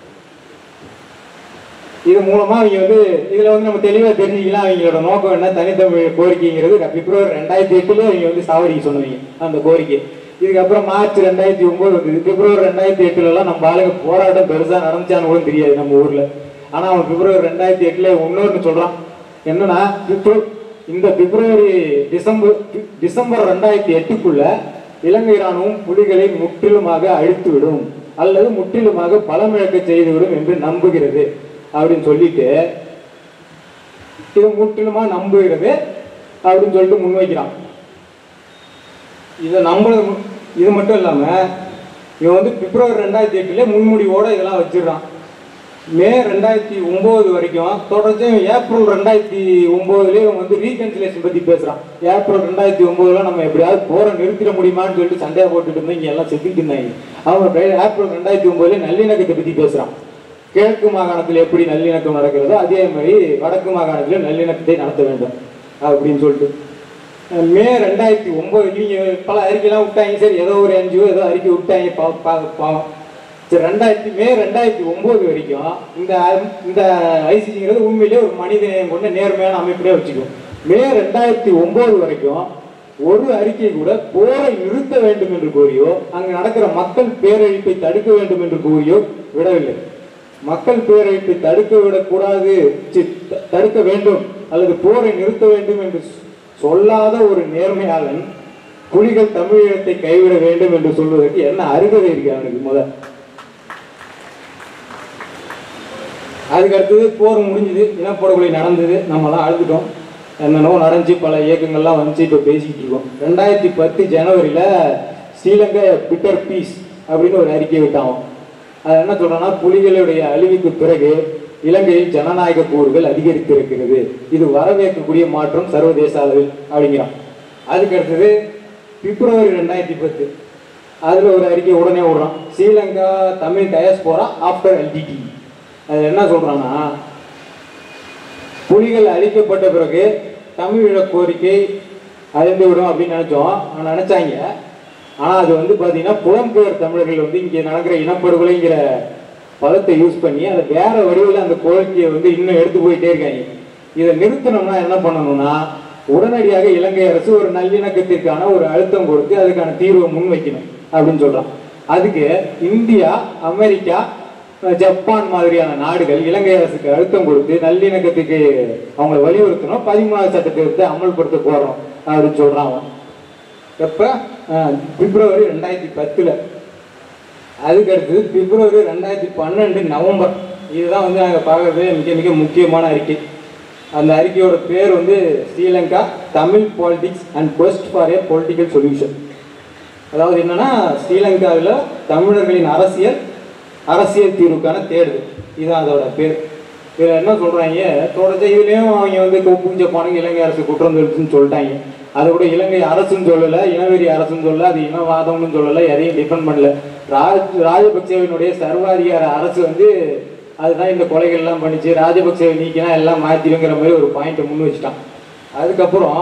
இது மூலமா அவங்க வந்து இதுல வந்து நம்ம தெளிவா தெரிஞ்சுக்கலாம் அவங்களோட நோக்கம் என்ன தனித்தமிழ் கோரிக்கைங்கிறது பிப்ரவரி ரெண்டாயிரத்தி எட்டுல அவங்க வந்து சாவடிக்க சொன்னவங்க அந்த கோரிக்கை இதுக்கப்புறம் மார்ச் ரெண்டாயிரத்தி ஒன்பது வந்தது பிப்ரவரி ரெண்டாயிரத்தி எட்டுல எல்லாம் நம்ம ஆளுங்க போராட்டம் பெருசா நடந்துச்சான்னு கூட தெரியாது நம்ம ஊர்ல ஆனா அவன் பிப்ரவரி ரெண்டாயிரத்தி எட்டுல இன்னொன்னு சொல்றான் என்னன்னா பிப்ர- இந்த பிப்ரவரி டிசம்பர் பி- டிசம்பர் ரெண்டாயிரத்தி எட்டுக்குள்ள இலங்கை ராணுவம் புலிகளை முற்றிலுமாக அழித்துவிடும் அல்லது முற்றிலுமாக பலமிழக்க செய்துவிடும் என்று நம்புகிறது அப்படின்னு சொல்லிட்டு இது முற்றிலுமா நம்புகிறது அப்படின்னு சொல்லிட்டு முன்வைக்கிறான் இதை நம்புறது மு- இது மட்டும் இல்லாம இவன் வந்து பிப்ரவரி ரெண்டாயிரத்தி எட்டுல முன்முடிவோட இதெல்லாம் வச்சிடுறான் மே ரெண்டாயிரத்தி ஒன்பது வரைக்கும் தொடர்ச்சியும் ஏப்ரல் ரெண்டாயிரத்தி ஒன்பதுலயே இவன் வந்து ரீகன்சிலேஷன் பத்தி பேசுறான் ஏப்ரல் ரெண்டாயிரத்தி ஒன்பதுல நம்ம எப்படியாவது போற நிறுத்திட முடியுமான்னு சொல்லிட்டு சண்டையை போட்டுட்டு இருந்தோம் இங்க எல்லாம் செத்துட்டு இருந்தாங்க அவன் ரெ- ஏப்ரல் ரெண்டாயிரத்தி ஒன்பதுல நல்லிணக்கத்தை பத்தி பேசுறான் கிழக்கு மாகாணத்தில் எப்படி நல்லிணக்கம் நடக்கிறதோ அதே மாதிரி வடக்கு மாகாணத்திலும் நல்லிணக்கத்தை நடத்த வேண்டும் அப்படின்னு சொல்லிட்டு அஹ் மே ரெண்டாயிரத்தி ஒன்பது நீங்க பல அறிக்கைலாம் விட்டாங்க சரி ஏதோ ஒரு என்ஜிஓ ஏதோ அறிக்கை விட்டாங்க பா- பா- பாவம் சரி ரெண்டாயிரத்தி மே ரெண்டாயிரத்தி ஒன்பது வரைக்கும் இந்த இந்த ஐசிசிங்கிறது உண்மையிலேயே ஒரு மனித நேயம் கொண்ட நேர்மையான அமைப்பிலே வச்சுக்கும் மே ரெண்டாயிரத்தி ஒன்பது வரைக்கும் ஒரு அறிக்கை கூட போரை நிறுத்த வேண்டும் என்று கூறியோ அங்கு நடக்கிற மக்கள் பேரழிப்பை தடுக்க வேண்டும் என்று கூறியோ விடவில்லை மக்கள் பேரழிப்பை தடுக்க விடக்கூடாது சி, த- தடுக்க வேண்டும் அல்லது போரை நிறுத்த வேண்டும் என்று சொல்லாத ஒரு நேர்மையாளன் புலிகள் தமிழீழத்தை கைவிட வேண்டும் என்று சொல்வதற்கு என்ன அருகதை இருக்கு அவனுக்கு முதல் அதுக்கு அடுத்தது போர் முடிஞ்சுது இனப்படுகொலை நடந்தது நம்மலாம் அழுதுட்டோம் என்னென்னவோ நடந்துச்சு பல இயக்கங்கள்லாம் வந்துச்சு இப்போ பேசிக்கிட்டு இருக்கோம் ரெண்டாயிரத்தி பத்து ஜனவரியில் ஸ்ரீலங்கா பிட்டர் பீஸ் அப்படின்னு ஒரு அறிக்கை விட்டான் அது என்ன சொல்றேன்னா புலிகளுடைய அழிவுக்கு பிறகு இலங்கையில் ஜனநாயக கூறுகள் அதிகரித்திருக்கிறது இது வரவேற்கக்கூடிய மாற்றம் சர்வதேச அளவில் அப்படிங்கிறான் அதுக்கு அடுத்தது பிப்ரவரி ரெண்டாயிரத்தி பத்து அதில் ஒரு அறிக்கை உடனே விடுறான் ஸ்ரீலங்கா தமிழ் டயஸ்போரா ஆஃப்டர் எல்டிடி அது என்ன சொல்றான்னா புலிகள் அழிக்கப்பட்ட பிறகு தமிழீழ கோரிக்கை அழிந்து விடும் அப்படின்னு நினைச்சோம் ஆனா நினைச்சாங்க ஆனா அது வந்து பாத்தீங்கன்னா புலம்பெயர் தமிழர்கள் வந்து இங்க நடக்கிற இனப்படுகொலைங்கிற பதத்தை யூஸ் பண்ணி அதை வேற வடிவில் அந்த கோரிக்கையை வந்து இன்னும் எடுத்து போயிட்டே இருக்காங்க இதை நிறுத்தணும்னா என்ன பண்ணணும்னா உடனடியாக இலங்கை அரசு ஒரு நல்லிணக்கத்திற்கான ஒரு அழுத்தம் கொடுத்து அதுக்கான தீர்வை முன்வைக்கணும் அப்படின்னு சொல்றான் அதுக்கு இந்தியா அமெரிக்கா ஜப்பான் மாதிரியான நாடுகள் இலங்கை அரசுக்கு அழுத்தம் கொடுத்து நல்லிணக்கத்துக்கு அவங்களை வலியுறுத்தணும் பதிமூணாவது சட்டத்திட்டத்தை அமல்படுத்த போறோம் அப்படின்னு சொல்றான் அவன் எப்ப அஹ், பிப்ரவரி ரெண்டாயிரத்தி பத்துல அதுக்கு அடுத்தது பிப்ரவரி ரெண்டாயிரத்தி பன்னெண்டு நவம்பர் இதுதான் வந்து நாங்கள் பார்க்கறது மிக மிக முக்கியமான அறிக்கை அந்த அறிக்கையோட பேர் வந்து Sri Lanka Tamil politics and quest for a political solution அதாவது என்னன்னா ஸ்ரீலங்காவில் தமிழர்களின் அரசியல் அரசியல் தீர்வுக்கான தேடுதல் இதுதான் அதோட பேர் இதில் என்ன சொல்றாங்க தொடர்ச்சி இதுலேயும் அவங்க வந்து பூஞ்ச போனங்க இலங்கை அரசு குற்றம் தெரிவிச்சுன்னு சொல்லிட்டாங்க அதை கூட இலங்கை அரசுன்னு சொல்லலை இனவெறி அரசுன்னு சொல்லலை அது இனவாதம்னு சொல்லலை எதையும் டிஃபெண்ட் பண்ணல ராஜ் ராஜபக்சேவினுடைய சர்வாதிகார அரசு வந்து அதுதான் இந்த கொலைகள்லாம் பண்ணிச்சு ராஜபக்சேவை நீக்கினா எல்லாம் மாற்றிடுங்கிற மாதிரி ஒரு பாயிண்ட்டை முன் வச்சுட்டான் அதுக்கப்புறம்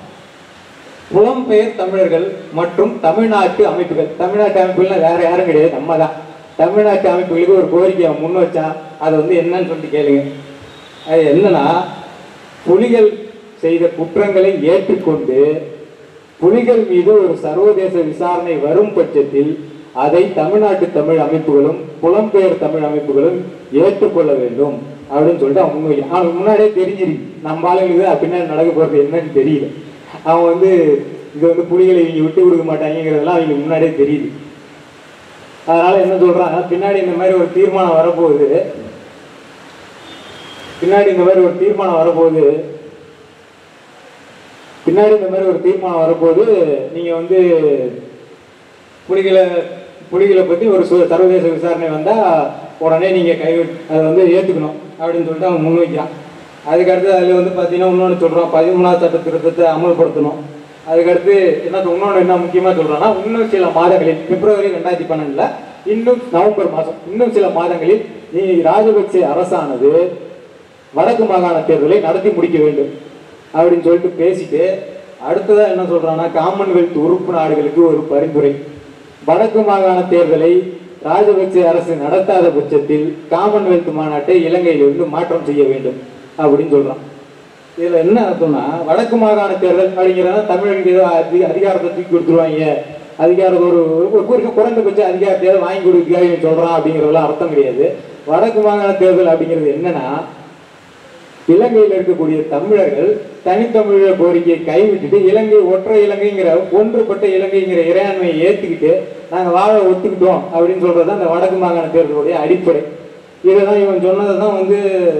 புலம்பெயர் தமிழர்கள் மற்றும் தமிழ்நாட்டு அமைப்புகள் தமிழ்நாட்டு அமைப்புகள்னா வேற யாரும் கிடையாது நம்ம தான் தமிழ்நாட்டு அமைப்புகளுக்கு ஒரு கோரிக்கை அவன் முன் வச்சான் அதை வந்து என்னன்னு சொல்லிட்டு கேளுங்க அது என்னன்னா புலிகள் செய்த குற்றங்களை ஏற்றுக்கொண்டு புலிகள் மீது ஒரு சர்வதேச விசாரணை வரும் பட்சத்தில் அதை தமிழ்நாட்டு தமிழ் அமைப்புகளும் புலம்பெயர் தமிழ் அமைப்புகளும் ஏற்றுக்கொள்ள வேண்டும் அப்படின்னு சொல்லிட்டு அவன் முன்வைக்கிறான் அவனுக்கு முன்னாடியே தெரிஞ்சிருக்கு நம்ம ஆளுங்களுக்கு அது பின்னாடி நடக்க போறது என்னன்னு தெரியல அவன் வந்து இது வந்து புலிகளை இவங்க விட்டு கொடுக்க மாட்டாங்கிறதெல்லாம் அவங்களுக்கு முன்னாடியே தெரியுது அதனால என்ன சொல்றாங்க பின்னாடி இந்த மாதிரி ஒரு தீர்மானம் வரப்போகுது பின்னாடி இந்த மாதிரி ஒரு தீர்மானம் வரப்போகுது பின்னாடி இந்த மாதிரி ஒரு தீர்மானம் வரப்போது நீங்க வந்து புலிகளை புலிகளை பத்தி ஒரு சு- சர்வதேச விசாரணை வந்தா உடனே நீங்க கை அதை வந்து ஏத்துக்கணும் அப்படின்னு சொல்லிட்டு அவன் முன்வைக்கிறான் அதுக்கடுத்து அதுல வந்து பாத்தீங்கன்னா இன்னொன்று சொல்றான் பதிமூணாவது சட்ட திருத்தத்தை அமல்படுத்தணும் அதுக்கடுத்து என்ன இன்னொன்று என்ன முக்கியமா சொல்றான்னா இன்னும் சில மாதங்களில் பிப்ரவரி ரெண்டாயிரத்தி பன்னெண்டுல இன்னும் நவம்பர் மாதம் இன்னும் சில மாதங்களில் நீ ராஜபக்சே அரசானது வடக்கு மாகாண தேர்தலை நடத்தி முடிக்க வேண்டும் அப்படின்னு சொல்லிட்டு பேசிட்டு அடுத்ததா என்ன சொல்றான்னா காமன்வெல்த் உறுப்பு நாடுகளுக்கு ஒரு பரிந்துரை வடக்கு மாகாண தேர்தலை ராஜபக்சே அரசு நடத்தாத பட்சத்தில் காமன்வெல்த் மாநாட்டை இலங்கையிலிருந்து மாற்றம் செய்ய வேண்டும் அப்படின்னு சொல்றான் இதுல என்ன அர்த்தம்னா வடக்கு மாகாண தேர்தல் அப்படிங்கிறத தமிழர்களுக்கு ஏதோ அதி- அதிகாரத்தை தூக்கி கொடுத்துருவாங்க அதிகாரத்தை ஒரு ஒரு குறி- குறைந்தபட்ச அதிகாரத்தை வாங்கி கொடுக்க இவன் சொல்றான் அப்படிங்கிறதெல்லாம் அர்த்தம் கிடையாது வடக்கு மாகாண தேர்தல் அப்படிங்கிறது என்னன்னா இலங்கையில் இருக்கக்கூடிய தமிழர்கள் தனித்தமிழர் கோரிக்கையை கைவிட்டுட்டு இலங்கை ஒற்றை இலங்கைங்கிற ஒன்றுபட்ட இலங்கைங்கிற இறையாண்மையை ஏத்துக்கிட்டு நாங்க வாழ ஒத்துக்கிட்டோம் அப்படின்னு சொல்றது அந்த வடக்கு மாகாண தேர்தலுடைய அடிப்படை இதுதான் இவன் சொன்னதை தான் வந்து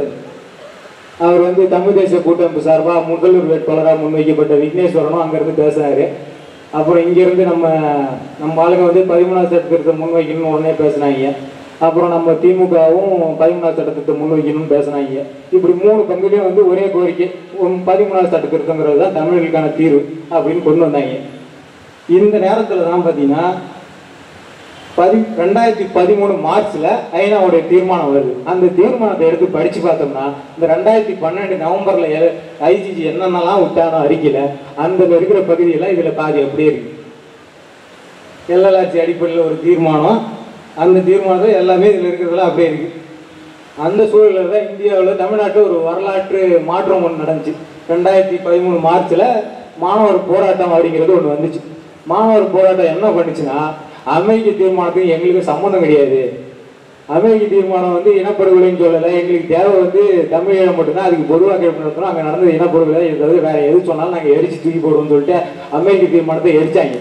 அவர் வந்து தமிழ் தேசிய கூட்டமைப்பு சார்பா முதல்வர் வேட்பாளராக முன்வைக்கப்பட்ட விக்னேஸ்வரனும் அங்கிருந்து பேசுறாரு அப்புறம் இங்கிருந்து நம்ம நம்ம ஆளுங்க வந்து பதிமூணாவது சட்டத்திட்டத்தை முன்வைக்கணும்னு உடனே பேசுனாங்க அப்புறம் நம்ம திமுகவும் பதிமூணாவது சட்டத்திட்டத்தை முன்வைக்கணும்னு பேசுனாங்க இப்படி மூணு பங்குலையும் வந்து ஒரே கோரிக்கை உம் பதிமூணாவது சட்ட திருத்தங்கிறது தான் தமிழர்களுக்கான தீர்வு அப்படின்னு கொண்டு வந்தாங்க இந்த நேரத்தில் தான் பார்த்தீங்கன்னா பதி ரெண்டாயிரத்தி பதிமூணு மார்ச்ல ஐநாவுடைய தீர்மானம் வருது அந்த தீர்மானத்தை எடுத்து படிச்சு பார்த்தோம்னா இந்த ரெண்டாயிரத்தி பன்னெண்டு நவம்பர்ல ஐசிஜி என்னென்னலாம் விட்டானோ அறிக்கையில அந்த இருக்கிற பகுதியெல்லாம் இதுல பாதி அப்படியே இருக்கு எல்எல்ஆர்சி அடிப்படையில் ஒரு தீர்மானம் அந்த தீர்மானத்தை எல்லாமே இதில் இருக்கிறதெல்லாம் அப்படியே இருக்கு அந்த சூழலில் தான் இந்தியாவில் தமிழ்நாட்டில் ஒரு வரலாற்று மாற்றம் ஒன்று நடந்துச்சு ரெண்டாயிரத்தி பதிமூணு மார்ச்சில் மாணவர் போராட்டம் அப்படிங்கிறது ஒன்று வந்துச்சு மாணவர் போராட்டம் என்ன பண்ணுச்சுன்னா அமெரிக்க தீர்மானத்துக்கு எங்களுக்கு சம்மந்தம் கிடையாது அமெரிக்க தீர்மானம் வந்து இனப்படுகொலைன்னு சொல்லலை எங்களுக்கு தேவை வந்து தமிழீழம் மட்டும்தான் அதுக்கு பொதுவாக கேள்வி நடத்தணும் அங்கே நடந்தது இனப்படுகொலை இது தவிர வேற எது சொன்னாலும் நாங்கள் எரிச்சு தூக்கி போடுவோம்னு சொல்லிட்டு அமெரிக்க தீர்மானத்தை எரிச்சாங்க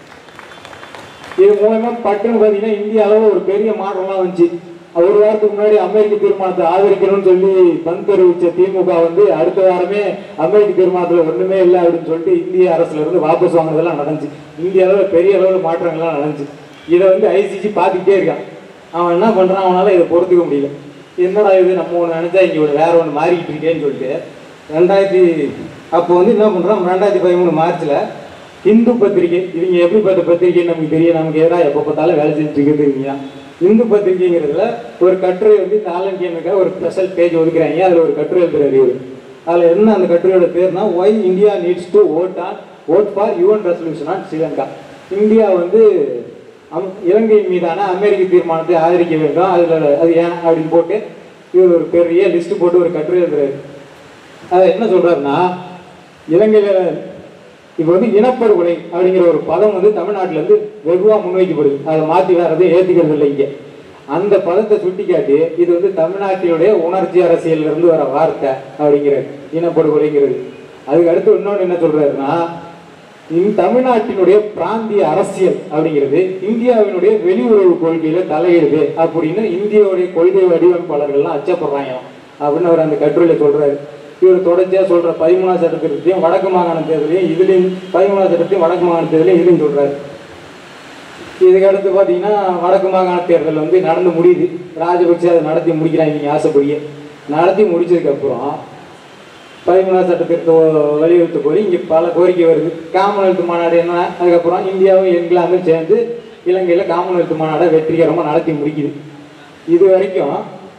இது மூலமா பட்டுன்னு பார்த்தீங்கன்னா இந்திய அளவில் ஒரு பெரிய மாற்றம்லாம் வந்துச்சு ஒரு வாரத்துக்கு முன்னாடி அமெரிக்க தீர்மானத்தை ஆதரிக்கணும்னு சொல்லி பந்து தெரிவிச்ச திமுக வந்து அடுத்த வாரமே அமெரிக்க தீர்மானத்தில் ஒண்ணுமே இல்லை அப்படின்னு சொல்லிட்டு இந்திய அரசுல இருந்து வாபஸ் வாங்குனதெல்லாம் நடந்துச்சு இந்திய அளவில் பெரிய அளவில் மாற்றங்கள்லாம் நடந்துச்சு இதை வந்து ஐசிசி பார்த்துக்கிட்டே இருக்கான் அவன் என்ன பண்றான் அவனால இதை பொறுத்துக்க முடியல என்னடா இது நம்ம ஒன்று நினைச்சா இங்கே ஒரு வேற ஒன்று மாறிக்கிட்டு இருக்கேன்னு சொல்லிட்டு ரெண்டாயிரத்தி அப்போ வந்து என்ன பண்றான் ரெண்டாயிரத்தி பதிமூணு மார்ச்ல இந்து பத்திரிகை இவங்க எப்படிப்பட்ட பத்திரிகைன்னு நமக்கு தெரியும் நமக்கு எதிராக எப்போ பார்த்தாலும் வேலை செஞ்சுட்டு இருக்கிறதுங்க இந்து பத்திரிகைங்கிறதுல ஒரு கட்டுரை வந்து இந்த ஆலன் கேமுக்காக ஒரு ஸ்பெஷல் பேஜ் ஒதுக்குறாங்க அதில் ஒரு கட்டுரை எழுதுறாரு இவரு அதில் என்ன அந்த கட்டுரையோட பேர்னா why India needs to vote on vote for UN resolution on Sri Lanka India um அம் இலங்கை மீதான அமெரிக்க தீர்மானத்தை ஆதரிக்க வேண்டும் அதில் அது ஏன் அப்படின்னு போட்டு இவர் ஒரு பெரிய லிஸ்ட் போட்டு ஒரு கட்டுரை எழுதுறாரு அதை என்ன சொல்றாருன்னா இலங்கையில இப்போ வந்து இனப்படுகொலை அப்படிங்கிற ஒரு பதம் வந்து தமிழ்நாட்டுல இருந்து வெகுவா முன்வைக்கப்படுது அதை மாத்தி வேற எதுவும் ஏத்துக்கிறது இல்லை இங்க அந்த பதத்தை சுட்டிக்காட்டி இது வந்து தமிழ்நாட்டினுடைய உணர்ச்சி அரசியல்ல இருந்து வர வார்த்தை அப்படிங்கிறது இனப்படுகொலைங்கிறது அதுக்கு அடுத்து இன்னொன்று என்ன சொல்றாருன்னா இந்த தமிழ்நாட்டினுடைய பிராந்திய அரசியல் அப்படிங்கிறது இந்தியாவினுடைய வெளியுறவு கொள்கையில தலையிடுது அப்படின்னு இந்தியாவுடைய கொள்கை வடிவமைப்பாளர்கள்லாம் அச்சப்படுறாங்க அப்படின்னு அவர் அந்த கட்டுரையில சொல்றாரு இவர் தொடர்ச்சியா சொல்ற பதிமூணாம் சட்டத்திலையும் வடக்கு மாகாண தேர்தலையும் இதுலையும் பதிமூணாம் சட்டத்தையும் வடக்கு மாகாண தேர்தலையும் இதுலையும் சொல்றாரு இதுக்கு அடுத்து பார்த்தீங்கன்னா வடக்கு மாகாண தேர்தல் வந்து நடந்து முடியுது ராஜபக்சே அதை நடத்தி முடிக்கிறாங்க நீங்க ஆசைப்படியே நடத்தி முடிச்சதுக்கு அப்புறம் பதிமூணாம் சட்ட திருத்த வலியுறுத்த கோரி இங்கே பல கோரிக்கை வருது காமன்வெல்த் மாநாடு என்ன அதுக்கப்புறம் இந்தியாவும் இங்கிலாந்தும் சேர்ந்து இலங்கையில் காமன்வெல்த் மாநாடை வெற்றிகரமாக நடத்தி முடிக்குது இது வரைக்கும்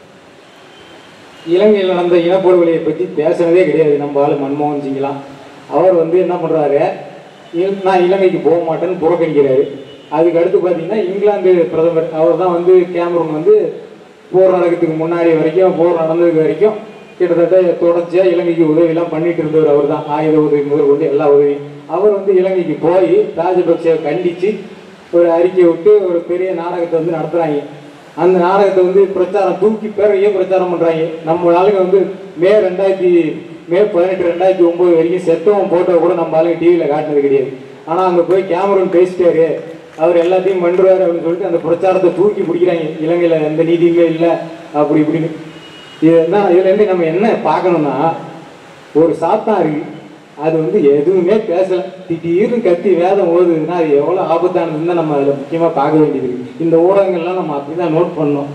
இலங்கையில் நடந்த இனப்படுகொலையை பற்றி பேசுனதே கிடையாது நம்ம ஆளு மன்மோகன் சிங்லாம் அவர் வந்து என்ன பண்ணுறாரு நான் இலங்கைக்கு போக மாட்டேன்னு புறக்கணிக்கிறாரு அதுக்கு அடுத்து பார்த்தீங்கன்னா இங்கிலாந்து பிரதமர் அவர் தான் வந்து கேமரூன் வந்து போர் நடக்கிறதுக்கு முன்னாடி வரைக்கும் போர் நடந்ததுக்கு வரைக்கும் கிட்டத்தட்ட தொடர்ச்சியாக இலங்கைக்கு உதவிலாம் பண்ணிட்டு இருந்தவர் அவர் தான் ஆயுத உதவி முதல் கொண்டு எல்லா உதவியும் அவர் வந்து இலங்கைக்கு போய் ராஜபக்சேவை கண்டித்து ஒரு அறிக்கை விட்டு ஒரு பெரிய நாடகத்தை வந்து நடத்துகிறாங்க அந்த நாடகத்தை வந்து பிரச்சாரம் தூக்கி பெரிய பிரச்சாரம் பண்ணுறாங்க நம்ம ஆளுங்க வந்து மே ரெண்டாயிரத்தி மே பதினெட்டு ரெண்டாயிரத்தி ஒம்பது வரைக்கும் செத்தவன் போட்டோ கூட நம்ம ஆளுங்க டிவியில் காட்டினது கிடையாது ஆனால் அங்கே போய் கேமரூன் பேசிட்டாரு அவர் எல்லாத்தையும் பண்ணுறாரு அப்படின்னு சொல்லிட்டு அந்த பிரச்சாரத்தை தூக்கி பிடிக்கிறாங்க இலங்கையில் எந்த நீதியுமே இல்லை அப்படி இப்படின்னு இது என்ன இதுலேருந்து நம்ம என்ன பார்க்கணும்னா ஒரு சாத்தான் இருக்கு அது வந்து எதுவுமே பேசல திடீர்னு கத்தி வேதம் ஓதுதுன்னா அது எவ்வளோ ஆபத்தானதுன்னு தான் நம்ம அதில் முக்கியமாக பார்க்க வேண்டியது இருக்கு இந்த ஊடகங்கள்லாம் நம்ம அப்படி தான் நோட் பண்ணோம்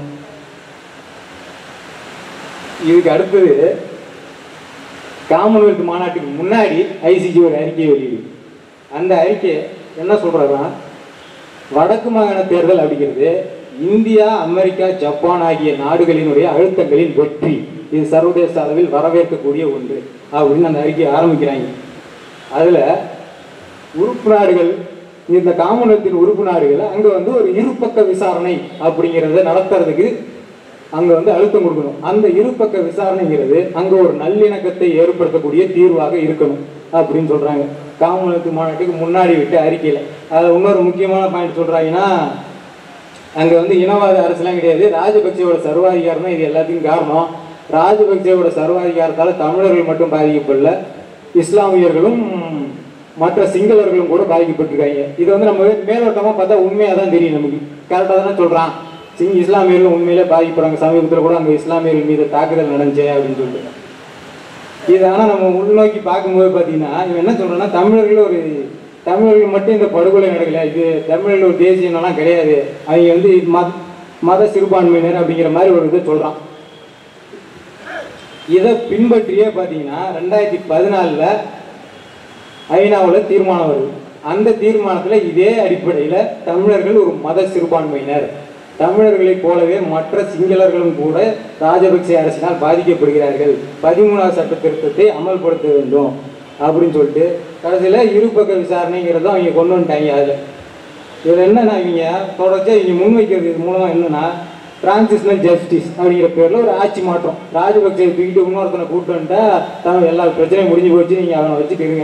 இதுக்கு அடுத்தது காமன்வெல்த் மாநாட்டுக்கு முன்னாடி ஐசிசி ஒரு அறிக்கை வெளியிடுது அந்த அறிக்கை என்ன சொல்றாருன்னா வடக்கு மாகாண தேர்தல் அப்படிங்கிறது இந்தியா அமெரிக்கா ஜப்பான் ஆகிய நாடுகளினுடைய அழுத்தங்களின் வெற்றி இது சர்வதேச அளவில் வரவேற்கக்கூடிய ஒன்று அப்படின்னு அந்த அறிக்கையை ஆரம்பிக்கிறாங்க அதுல உறுப்பு நாடுகள் இந்த காமன்வெல்த்தின் உறுப்பு நாடுகள் அங்க வந்து ஒரு இருபக்க விசாரணை அப்படிங்கிறத நடத்துறதுக்கு அங்க வந்து அழுத்தம் கொடுக்கணும் அந்த இருபக்க விசாரணைங்கிறது அங்க ஒரு நல்லிணக்கத்தை ஏற்படுத்தக்கூடிய தீர்வாக இருக்கணும் அப்படின்னு சொல்றாங்க காமன்வெல்த் மாநாட்டுக்கு முன்னாடி விட்ட அறிக்கையில அதுல இன்னொரு முக்கியமான பாயிண்ட் சொல்றாங்கன்னா அங்க வந்து இனவாத அரசுலாம் கிடையாது ராஜபக்சேவோட சர்வாதிகாரம் தான் இது எல்லாத்துக்கும் காரணம் ராஜபக்சேவோட சர்வாதிகாரத்தால தமிழர்கள் மட்டும் பாதிக்கப்படல இஸ்லாமியர்களும் மற்ற சிங்களர்களும் கூட பாதிக்கப்பட்டிருக்காங்க இது வந்து நம்ம மேலோட்டமா பார்த்தா உண்மையா தான் தெரியும் நமக்கு கரெக்டாக தானே சொல்றான் சிங் இஸ்லாமியர்கள் உண்மையிலே பாதிக்கப்படுறாங்க சமீபத்தில் கூட அங்க இஸ்லாமியர்கள் மீது தாக்குதல் நடந்துச்சே அப்படின்னு சொல்லிட்டு இது ஆனால் நம்ம உள்நோக்கி பார்க்கும்போது பார்த்தீங்கன்னா இவன் என்ன சொல்றான்னா தமிழர்கள் ஒரு தமிழர்கள் மட்டும் இந்த படுகொலை நடக்கல இது தமிழர்கள் ஒரு தேசிய இனம்லாம் கிடையாது அவங்க வந்து மத மத சிறுபான்மையினர் அப்படிங்கிற மாதிரி ஒரு இதை சொல்றான் இதை பின்பற்றியே பார்த்தீங்கன்னா ரெண்டாயிரத்தி பதினாலில் ஐநாவில் தீர்மானம் வருது அந்த தீர்மானத்தில் இதே அடிப்படையில் தமிழர்கள் ஒரு மத சிறுபான்மையினர் தமிழர்களைப் போலவே மற்ற சிங்களர்களும் கூட ராஜபக்சே அரசினால் பாதிக்கப்படுகிறார்கள் பதிமூணாவது சட்ட திருத்தத்தை அமல்படுத்த வேண்டும் அப்படின்னு சொல்லிட்டு கடைசியில் இருபக்க விசாரணைங்கிறதும் அவங்க கொண்டு வந்துட்டாங்க அதில் இதில் என்னன்னா இவங்க தொடர்ச்சியாக இவங்க முன்வைக்கிறது இது மூலமாக என்னன்னா டிரான்சிஷனல் ஜஸ்டிஸ் அப்படிங்கிற பேரில் ஒரு ஆட்சி மாற்றம் ராஜபக்சே தூக்கிட்டு இன்னொருத்தனை கூப்பிட்டு வந்துட்டா தான் எல்லா பிரச்சனையும் முடிஞ்சு போச்சு நீங்கள் அவனை வச்சுட்டு இருங்க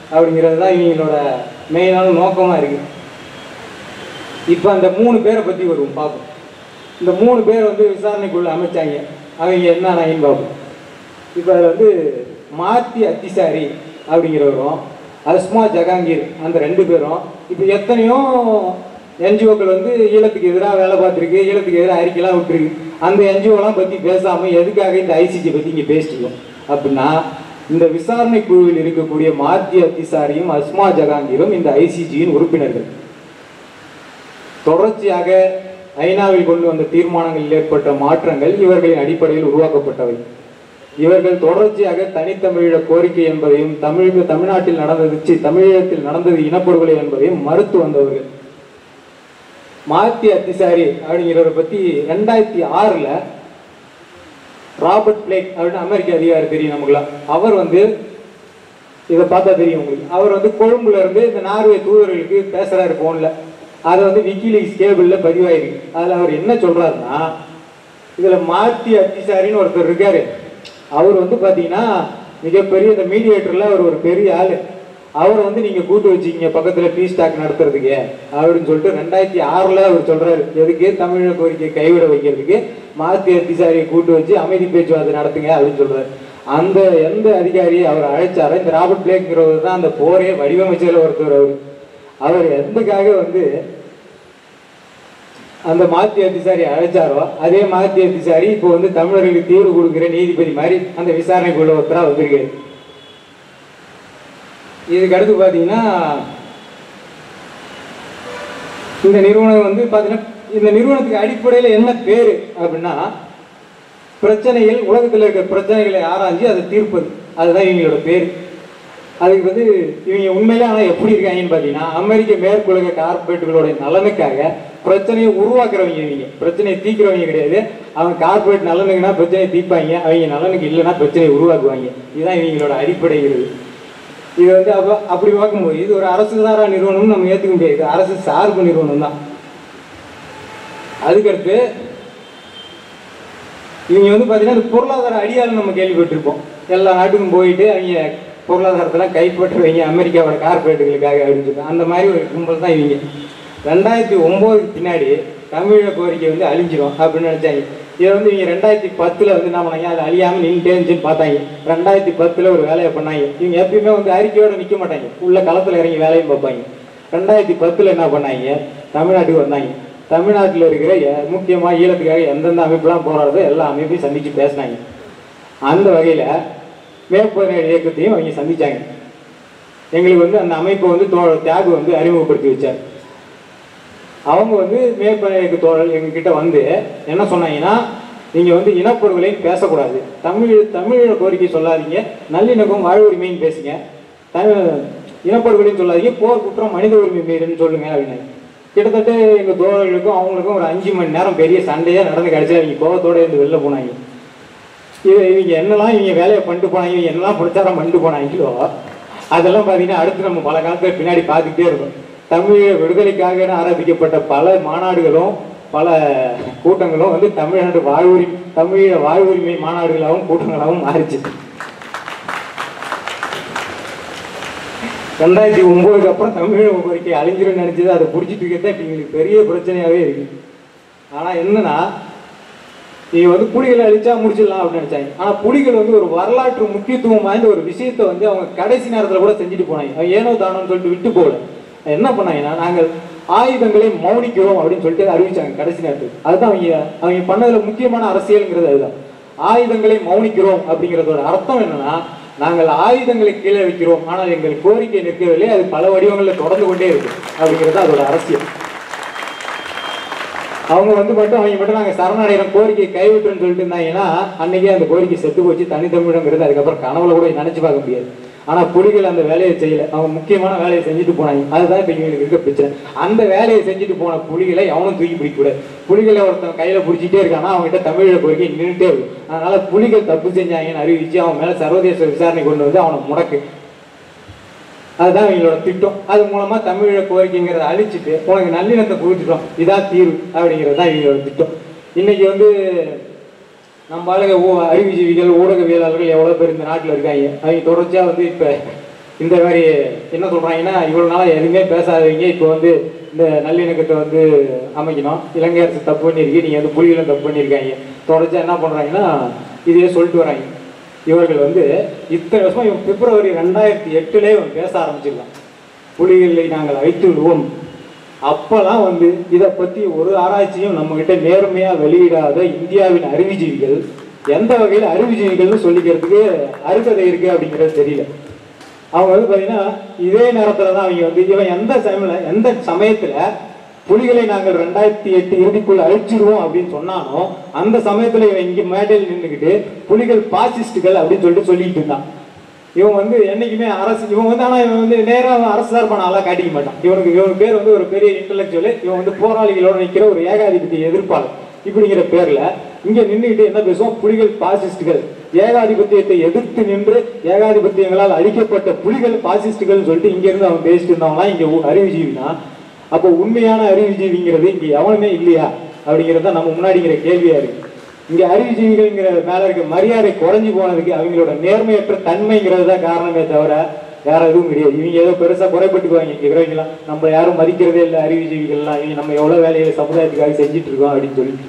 அப்படிங்கிறது தான் இவங்களோட மெயினான நோக்கமாக இருக்குது இப்போ அந்த மூணு பேரை பற்றி வருவோம் பார்ப்போம் இந்த மூணு பேர் வந்து விசாரணைக்குள்ள அமைச்சாங்க அவங்க என்ன நாயின்னு பார்ப்போம் இப்போ அதில் வந்து மாத்தி அத்திசாரி அப்படிங்கிறவரும் அஸ்மா ஜகாங்கீர் அந்த ரெண்டு பேரும் இப்போ எத்தனையோ என்ஜிஓக்கள் வந்து ஈழத்துக்கு எதிராக வேலை பார்த்துருக்கு ஈழத்துக்கு எதிராக அறிக்கைலாம் விட்டுருக்கு அந்த என்ஜிஓலாம் பற்றி பேசாமல் எதுக்காக இந்த ஐசிஜி பற்றி இங்கே பேசிட்டோம் அப்படின்னா இந்த விசாரணை குழுவில் இருக்கக்கூடிய மாத்தி அத்திசாரியும் அஸ்மா ஜகாங்கீரும் இந்த ஐசிஜியின் உறுப்பினர்கள் தொடர்ச்சியாக ஐநாவில் கொண்டு வந்த தீர்மானங்களில் ஏற்பட்ட மாற்றங்கள் இவர்களின் அடிப்படையில் உருவாக்கப்பட்டவை இவர்கள் தொடர்ச்சியாக தனித்தமிழீழ கோரிக்கை என்பதையும் தமிழக தமிழ்நாட்டில் நடந்தது சி, தமிழகத்தில் நடந்தது இனப்படுகொலை என்பதையும் மறுத்து வந்தவர்கள் மாத்தி அத்திசாரி அப்படிங்கிறவரை பத்தி ரெண்டாயிரத்தி ஆறுல ராபர்ட் பிளேக் அப்படின்னு அமெரிக்க அதிகாரி தெரியும் நமக்குலாம் அவர் வந்து இதை பார்த்தா தெரியும் உங்களுக்கு அவர் வந்து கொழும்புல இருந்து இந்த நார்வே தூதர்களுக்கு பேசுறாரு போன்ல அது வந்து விக்கிலீக்ஸ் கேபிள்ல பதிவாயிருக்கு அதுல அவர் என்ன சொல்றாருன்னா இதுல மாத்தி அத்திசாரின்னு ஒருத்தர் இருக்காரு அவர் வந்து பாத்தீங்கன்னா மிகப்பெரிய இந்த மீடியேட்டர்ல அவர் ஒரு பெரிய ஆளு அவரை வந்து நீங்க கூட்டு வச்சுக்கிங்க பக்கத்துல பீஸ் டாக் நடத்துறதுக்கு அப்படின்னு சொல்லிட்டு ரெண்டாயிரத்தி ஆறுல அவர் சொல்றாரு எதுக்கு தமிழக கோரிக்கையை கைவிட வைக்கிறதுக்கு மாத்தி அத்திசாரியை கூட்டு வச்சு அமைதி பேச்சுவார்த்தை நடத்துங்க அப்படின்னு சொல்றாரு அந்த எந்த அதிகாரி அவர் அழைச்சாரோ இந்த ராபர்ட் பிளேக்ங்கிறவர் தான் அந்த போரே வடிவமைச்சதுல ஒருத்தர் அவர் அவர் எதுக்காக வந்து அந்த மாத்தி அதிசாரி அழைச்சாரோ அதே மாத்தி அதிசாரி இப்போ வந்து தமிழர்களுக்கு தீர்வு கொடுக்கிற நீதிபதி மாதிரி அந்த விசாரணைக்குள்ள ஒருத்தரா வந்திருக்காரு இதுக்கு அடுத்து பார்த்தீங்கன்னா இந்த நிறுவனம் வந்து பார்த்தீங்கன்னா இந்த நிறுவனத்துக்கு அடிப்படையில் என்ன பேரு அப்படின்னா பிரச்சனைகள் உலகத்தில் இருக்கிற பிரச்சனைகளை ஆராய்ஞ்சு அதை தீர்ப்பது அதுதான் இவங்களோட பேர் அதுக்கு வந்து இவங்க உண்மையிலே ஆனால் எப்படி இருக்காங்கன்னு பார்த்தீங்கன்னா அமெரிக்க மேற்குலக கார்பரேட்டுகளோட நலனுக்காக பிரச்சனையை உருவாக்குறவங்க இவங்க பிரச்சனையை தீர்க்கிறவங்க கிடையாது அவங்க கார்பரேட் நலனுக்குன்னா பிரச்சனையை தீர்ப்பாங்க அவங்க நலனுக்கு இல்லைன்னா பிரச்சனையை உருவாக்குவாங்க இதுதான் இவங்களோட அடிப்படை இது இது வந்து அப்போ அப்படி பார்க்கும்போது இது ஒரு அரசு சாரா நிறுவனம்னு நம்ம ஏற்றுக்க முடியாது இது அரசு சார்பு நிறுவனம் தான் அதுக்கடுத்து இவங்க வந்து பார்த்தீங்கன்னா இந்த பொருளாதார அடியால் நம்ம கேள்விப்பட்டிருப்போம் எல்லா நாட்டுக்கும் போயிட்டு அவங்க பொருளாதாரத்தெல்லாம் கைப்பற்றுவீங்க அமெரிக்காவோட கார்பரேட்டுகளுக்காக அப்படின்னு சொல்லி அந்த மாதிரி ஒரு கும்பல் தான் இவங்க ரெண்டாயிரத்தி ஒம்போதுக்கு பின்னாடி தமிழக கோரிக்கை வந்து அழிஞ்சிரும் அப்படின்னு நினைச்சாங்க இதை வந்து இவங்க ரெண்டாயிரத்தி பத்தில் வந்து என்ன பண்ணாங்க அது அழியாமல் நின்றுட்டே இருந்துச்சுன்னு பார்த்தாங்க ரெண்டாயிரத்தி பத்தில் ஒரு வேலையை பண்ணாங்க இவங்க எப்பயுமே வந்து அறிக்கையோட நிற்க மாட்டாங்க உள்ள களத்தில் இறங்கி வேலையும் பார்ப்பாங்க ரெண்டாயிரத்தி பத்தில் என்ன பண்ணாங்க தமிழ்நாட்டுக்கு வந்தாங்க தமிழ்நாட்டில் இருக்கிற எ- முக்கியமா ஈழத்துக்காக எந்தெந்த அமைப்புலாம் போராடுறதோ எல்லா அமைப்பையும் சந்திச்சு பேசினாங்க அந்த வகையில் மேற்பதினேழு இயக்கத்தையும் அவங்க சந்திச்சாங்க எங்களுக்கு வந்து அந்த அமைப்பை வந்து தோ தியாகு வந்து அறிமுகப்படுத்தி வச்சார் அவங்க வந்து மேற்பதினேழு தோழல் எங்ககிட்ட வந்து என்ன சொன்னாங்கன்னா நீங்கள் வந்து இனப்படுகொலைன்னு பேசக்கூடாது தமிழ் தமிழ கோரிக்கை சொல்லாதீங்க நல்லிணக்கம் வாழ்வுரிமைன்னு பேசுங்க தமிழ் இனப்படுகொலைன்னு சொல்லாதீங்க போர் குற்றம் மனித உரிமை மீறுன்னு சொல்லுங்க அப்படின்னாங்க கிட்டத்தட்ட எங்கள் தோழர்களுக்கும் அவங்களுக்கும் ஒரு அஞ்சு மணி நேரம் பெரிய சண்டையாக நடந்து கிடச்சி அவங்க கோபத்தோட இருந்து வெளில போனாங்க இது இவங்க என்னெல்லாம் இவங்க வேலையை பண்ணிட்டு போனாங்க இவங்க என்னெல்லாம் பிரச்சாரம் பண்ணிட்டு போனாங்களோ அதெல்லாம் பார்த்தீங்கன்னா அடுத்து நம்ம பல காலத்துல பின்னாடி பார்த்துக்கிட்டே இருக்கும் தமிழ் விடுதலைக்காக ஆரம்பிக்கப்பட்ட பல மாநாடுகளும் பல கூட்டங்களும் வந்து தமிழ்நாடு வாழ்வுரிமை தமிழ வாழ்வுரிமை மாநாடுகளாகவும் கூட்டங்களாகவும் மாறிச்சு ரெண்டாயிரத்தி ஒன்பதுக்கு அப்புறம் தமிழக கோரிக்கை அழிஞ்சிரும் நினைச்சது அதை பிடிச்சிட்டு இருக்கிறதா இப்போ எங்களுக்கு பெரிய பிரச்சனையாகவே இருக்கு ஆனால் என்னன்னா நீ வந்து புலிகளை அழிச்சா முடிச்சிடலாம் அப்படின்னு நினைச்சாங்க ஆனா புலிகள் வந்து ஒரு வரலாற்று முக்கியத்துவம் வாய்ந்த ஒரு விஷயத்தை வந்து அவங்க கடைசி நேரத்துல கூட செஞ்சுட்டு போனாங்க அவங்க ஏனோ தானோன்னு சொல்லிட்டு விட்டு போகல என்ன பண்ணாங்கன்னா நாங்கள் ஆயுதங்களை மௌனிக்கிறோம் அப்படின்னு சொல்லிட்டு அறிவிச்சாங்க கடைசி நேரத்துக்கு அதுதான் அவங்க அவங்க பண்ணதுல முக்கியமான அரசியல்ங்கிறது அதுதான் ஆயுதங்களை மௌனிக்கிறோம் அப்படிங்கிறதோட அர்த்தம் என்னன்னா நாங்கள் ஆயுதங்களை கீழே வைக்கிறோம் ஆனால் எங்கள் கோரிக்கை நிற்கவில்லை அது பல வடிவங்களில் தொடர்ந்து கொண்டே இருக்கு அப்படிங்கிறது அதோட அரசியல் அவங்க வந்து மட்டும் அவங்க மட்டும் நாங்கள் சரணடைகிறோம் கோரிக்கை கைவிட்டுன்னு சொல்லிட்டு இருந்தாங்கன்னா அன்னைக்கே அந்த கோரிக்கை செத்து போச்சு தனித்தமிழங்கிறது அதுக்கப்புறம் கனவுல கூட நினைச்சு பார்க்க முடியாது ஆனா புலிகள் அந்த வேலையை செய்யல அவங்க முக்கியமான வேலையை செஞ்சுட்டு போனாங்க அதுதான் இப்ப இவங்களுக்கு இருக்க பிரச்சனை அந்த வேலையை செஞ்சுட்டு போன புலிகளை எவனும் தூக்கி பிடிக்க கூடாது புலிகளை ஒருத்தன் கையில பிடிச்சிட்டே இருக்கானா அவங்ககிட்ட தமிழ கோரிக்கை நின்றுட்டே இருக்கும் அதனால புலிகள் தப்பு செஞ்சாங்கன்னு அறிவிச்சு அவன் மேல சர்வதேச விசாரணை கொண்டு வந்து அவனை முடக்கு அதுதான் இவங்களோட திட்டம் அது மூலமா தமிழ கோரிக்கைங்கிறத அழிச்சிட்டு உனக்கு நல்லிணத்தை கொடுத்துட்டோம் இதான் தீர்வு அப்படிங்கிறது தான் இவங்களோட திட்டம் இன்னைக்கு வந்து நம்ம ஆளுங்க ஊ அறிவுஜீவிகள் ஊடகவியலாளர்கள் எவ்வளோ பேர் இந்த நாட்டில் இருக்காங்க அவங்க தொடர்ச்சியாக வந்து இப்போ இந்த மாதிரி என்ன சொல்றாங்கன்னா இவ்வளவு நாளா எதுவுமே பேசாதவங்க இப்போ வந்து இந்த நல்லிணக்கத்தை வந்து அமைக்கணும் இலங்கை அரசு தப்பு பண்ணியிருக்கு நீங்க வந்து புலிகளும் தப்பு பண்ணியிருக்காங்க தொடர்ச்சியா என்ன பண்றாங்கன்னா இதையே சொல்லிட்டு வராங்க இவர்கள் வந்து இத்தனை வருஷமா இவன் பிப்ரவரி ரெண்டாயிரத்தி எட்டுலேயே இவன் பேச ஆரம்பிச்சிருக்கான் புலிகளை நாங்கள் அழித்து விடுவோம் அப்பெல்லாம் வந்து இதை பத்தி ஒரு ஆராய்ச்சியும் நம்ம கிட்ட நேர்மையா வெளியிடாத இந்தியாவின் அறிவுஜீவிகள் எந்த வகையில் அறிவுஜீவிகள்னு சொல்லிக்கிறதுக்கு அருகதை இருக்கு அப்படிங்கிறது தெரியல அவங்க வந்து பாத்தீங்கன்னா இதே நேரத்துல தான் அவங்க வந்து இவன் எந்த சமயத்துல எந்த சமயத்துல புலிகளை நாங்கள் ரெண்டாயிரத்தி எட்டு இறுதிக்குள் அழிச்சிடுவோம் அப்படின்னு சொன்னானோ அந்த சமயத்துல இவன் இங்க மேடையில் நின்றுக்கிட்டு புலிகள் பாசிஸ்டுகள் அப்படின்னு சொல்லிட்டு சொல்லிட்டு இருந்தான் இவன் வந்து என்னைக்குமே அரசு இவன் வந்து ஆனா இவன் வந்து நேரா அரசு சார்பான ஆளா காட்டிக்க மாட்டான் இவனுக்கு இவன் பேர் வந்து ஒரு பெரிய இன்டலெக்சுவல் இவன் வந்து போராளிகளோட நிக்கிற ஒரு ஏகாதிபத்திய எதிர்ப்பாளர் இப்படிங்கிற பேர்ல இங்க நின்றுட்டு என்ன பேசுவோம் புலிகள் பாசிஸ்டுகள் ஏகாதிபத்தியத்தை எதிர்த்து நின்று ஏகாதிபத்தியங்களால் அழிக்கப்பட்ட புலிகள் பாசிஸ்டுகள் சொல்லிட்டு இங்க இருந்து அவன் பேசிட்டு இருந்தவங்களாம் இங்க உ- அறிவுஜீவினா அப்போ உண்மையான அறிவுஜீவிங்கிறது இங்க எவனுமே இல்லையா அப்படிங்கிறது தான் நம்ம முன்னாடிங்கிற கேள்வியா இருக்கு இங்க அறிவுஜீவிகள்ங்கிற மேல இருக்க மரியாதை குறைஞ்சு போனதுக்கு அவங்களோட நேர்மையற்ற தன்மைங்கிறது தான் காரணமே தவிர வேற எதுவும் கிடையாது இவங்க ஏதோ பெருசா குறைப்பட்டுக்குவாங்க இங்க இருக்கிறவங்களாம் நம்ம யாரும் மதிக்கிறதே இல்லை அறிவுஜீவிகள்லாம் இவங்க நம்ம எவ்வளவு வேலைகளை சமுதாயத்துக்காக செஞ்சுட்டு இருக்கோம் அப்படின்னு சொல்லிட்டு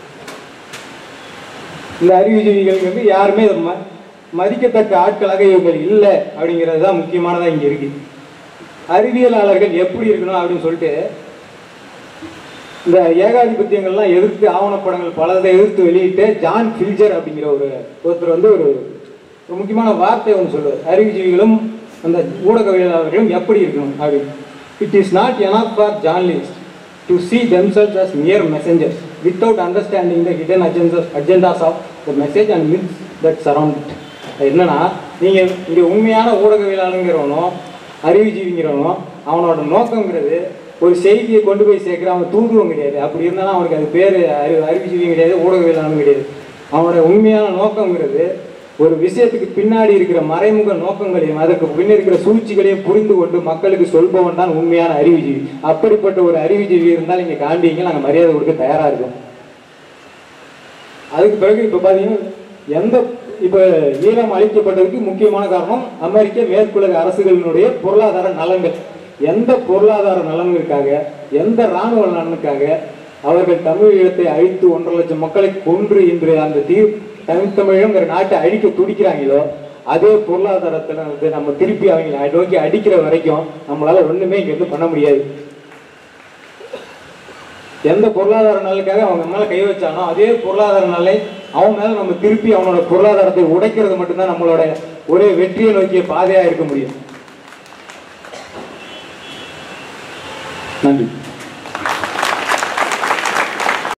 இந்த அறிவுஜீவிகள் வந்து யாருமே இதை ம- மதிக்கத்தக்க ஆட்களாக இவங்க இல்லை அப்படிங்கிறது தான் முக்கியமானதா இங்க இருக்கு அறிவியலாளர்கள் எப்படி இருக்கணும் அப்படின்னு சொல்லிட்டு இந்த ஏகாதிபத்தியங்கள்லாம் எதிர்த்து ஆவணப்படங்கள் பலதை எதிர்த்து வெளியிட்டு ஜான் ஃபில்ஜர் அப்படிங்கிற ஒரு ஒருத்தர் வந்து ஒரு ஒரு முக்கியமான வார்த்தை ஒன்று சொல்லுவார் அறிவுஜீவிகளும் அந்த ஊடகவியலாளர்களும் எப்படி இருக்கணும் அப்படின்னு it is not enough for journalist to see themselves as mere messengers without understanding the hidden agendas agendas of the message and myths that surround it என்னன்னா நீங்க இங்க உண்மையான ஊடகவியலாளங்கிறவனோ அறிவுஜீவிங்கிறவனோ அவனோட நோக்கங்கிறது ஒரு செய்தியை கொண்டு போய் சேர்க்கிற அவன் தூதுவம் கிடையாது அப்படி இருந்தாலும் அவனுக்கு அது பேர் அறிவு அறிவுஜீவியும் கிடையாது ஊடகவியலாளனும் கிடையாது அவனோட உண்மையான நோக்கங்கிறது ஒரு விஷயத்துக்கு பின்னாடி இருக்கிற மறைமுக நோக்கங்களையும் அதற்கு பின்ன இருக்கிற சூழ்ச்சிகளையும் புரிந்து கொண்டு மக்களுக்கு சொல்பவன் தான் உண்மையான அறிவுஜீவி அப்படிப்பட்ட ஒரு அறிவுஜீவி இருந்தால் இங்க காண்பீங்க நாங்க மரியாதை கொடுக்க தயாரா இருக்கோம் அதுக்கு பிறகு இப்ப பாத்தீங்கன்னா எந்த இப்ப ஈழம் அளிக்கப்பட்டதுக்கு முக்கியமான காரணம் அமெரிக்க மேற்குலக அரசுகளினுடைய பொருளாதார நலன்கள் எந்த பொருளாதார நலன்களுக்காக எந்த இராணுவ நலனுக்காக அவர்கள் தமிழீழத்தை அழித்து ஒன்றரை லட்சம் மக்களை கொன்று இன்று அந்த தீ தமிழ்த்தமிழங்கிற நாட்டை அழிக்க துடிக்கிறாங்களோ அதே பொருளாதாரத்துல வந்து நம்ம திருப்பி அவங்களை நோக்கி அடிக்கிற வரைக்கும் நம்மளால ஒண்ணுமே இங்க இருந்து பண்ண முடியாது எந்த பொருளாதார நலனுக்காக அவங்க மேல கை வச்சானோ அதே பொருளாதார நலை அவன் மேல நம்ம திருப்பி அவனோட பொருளாதாரத்தை உடைக்கிறது மட்டும்தான் நம்மளோட ஒரே வெற்றியை நோக்கிய பாதையா இருக்க முடியும்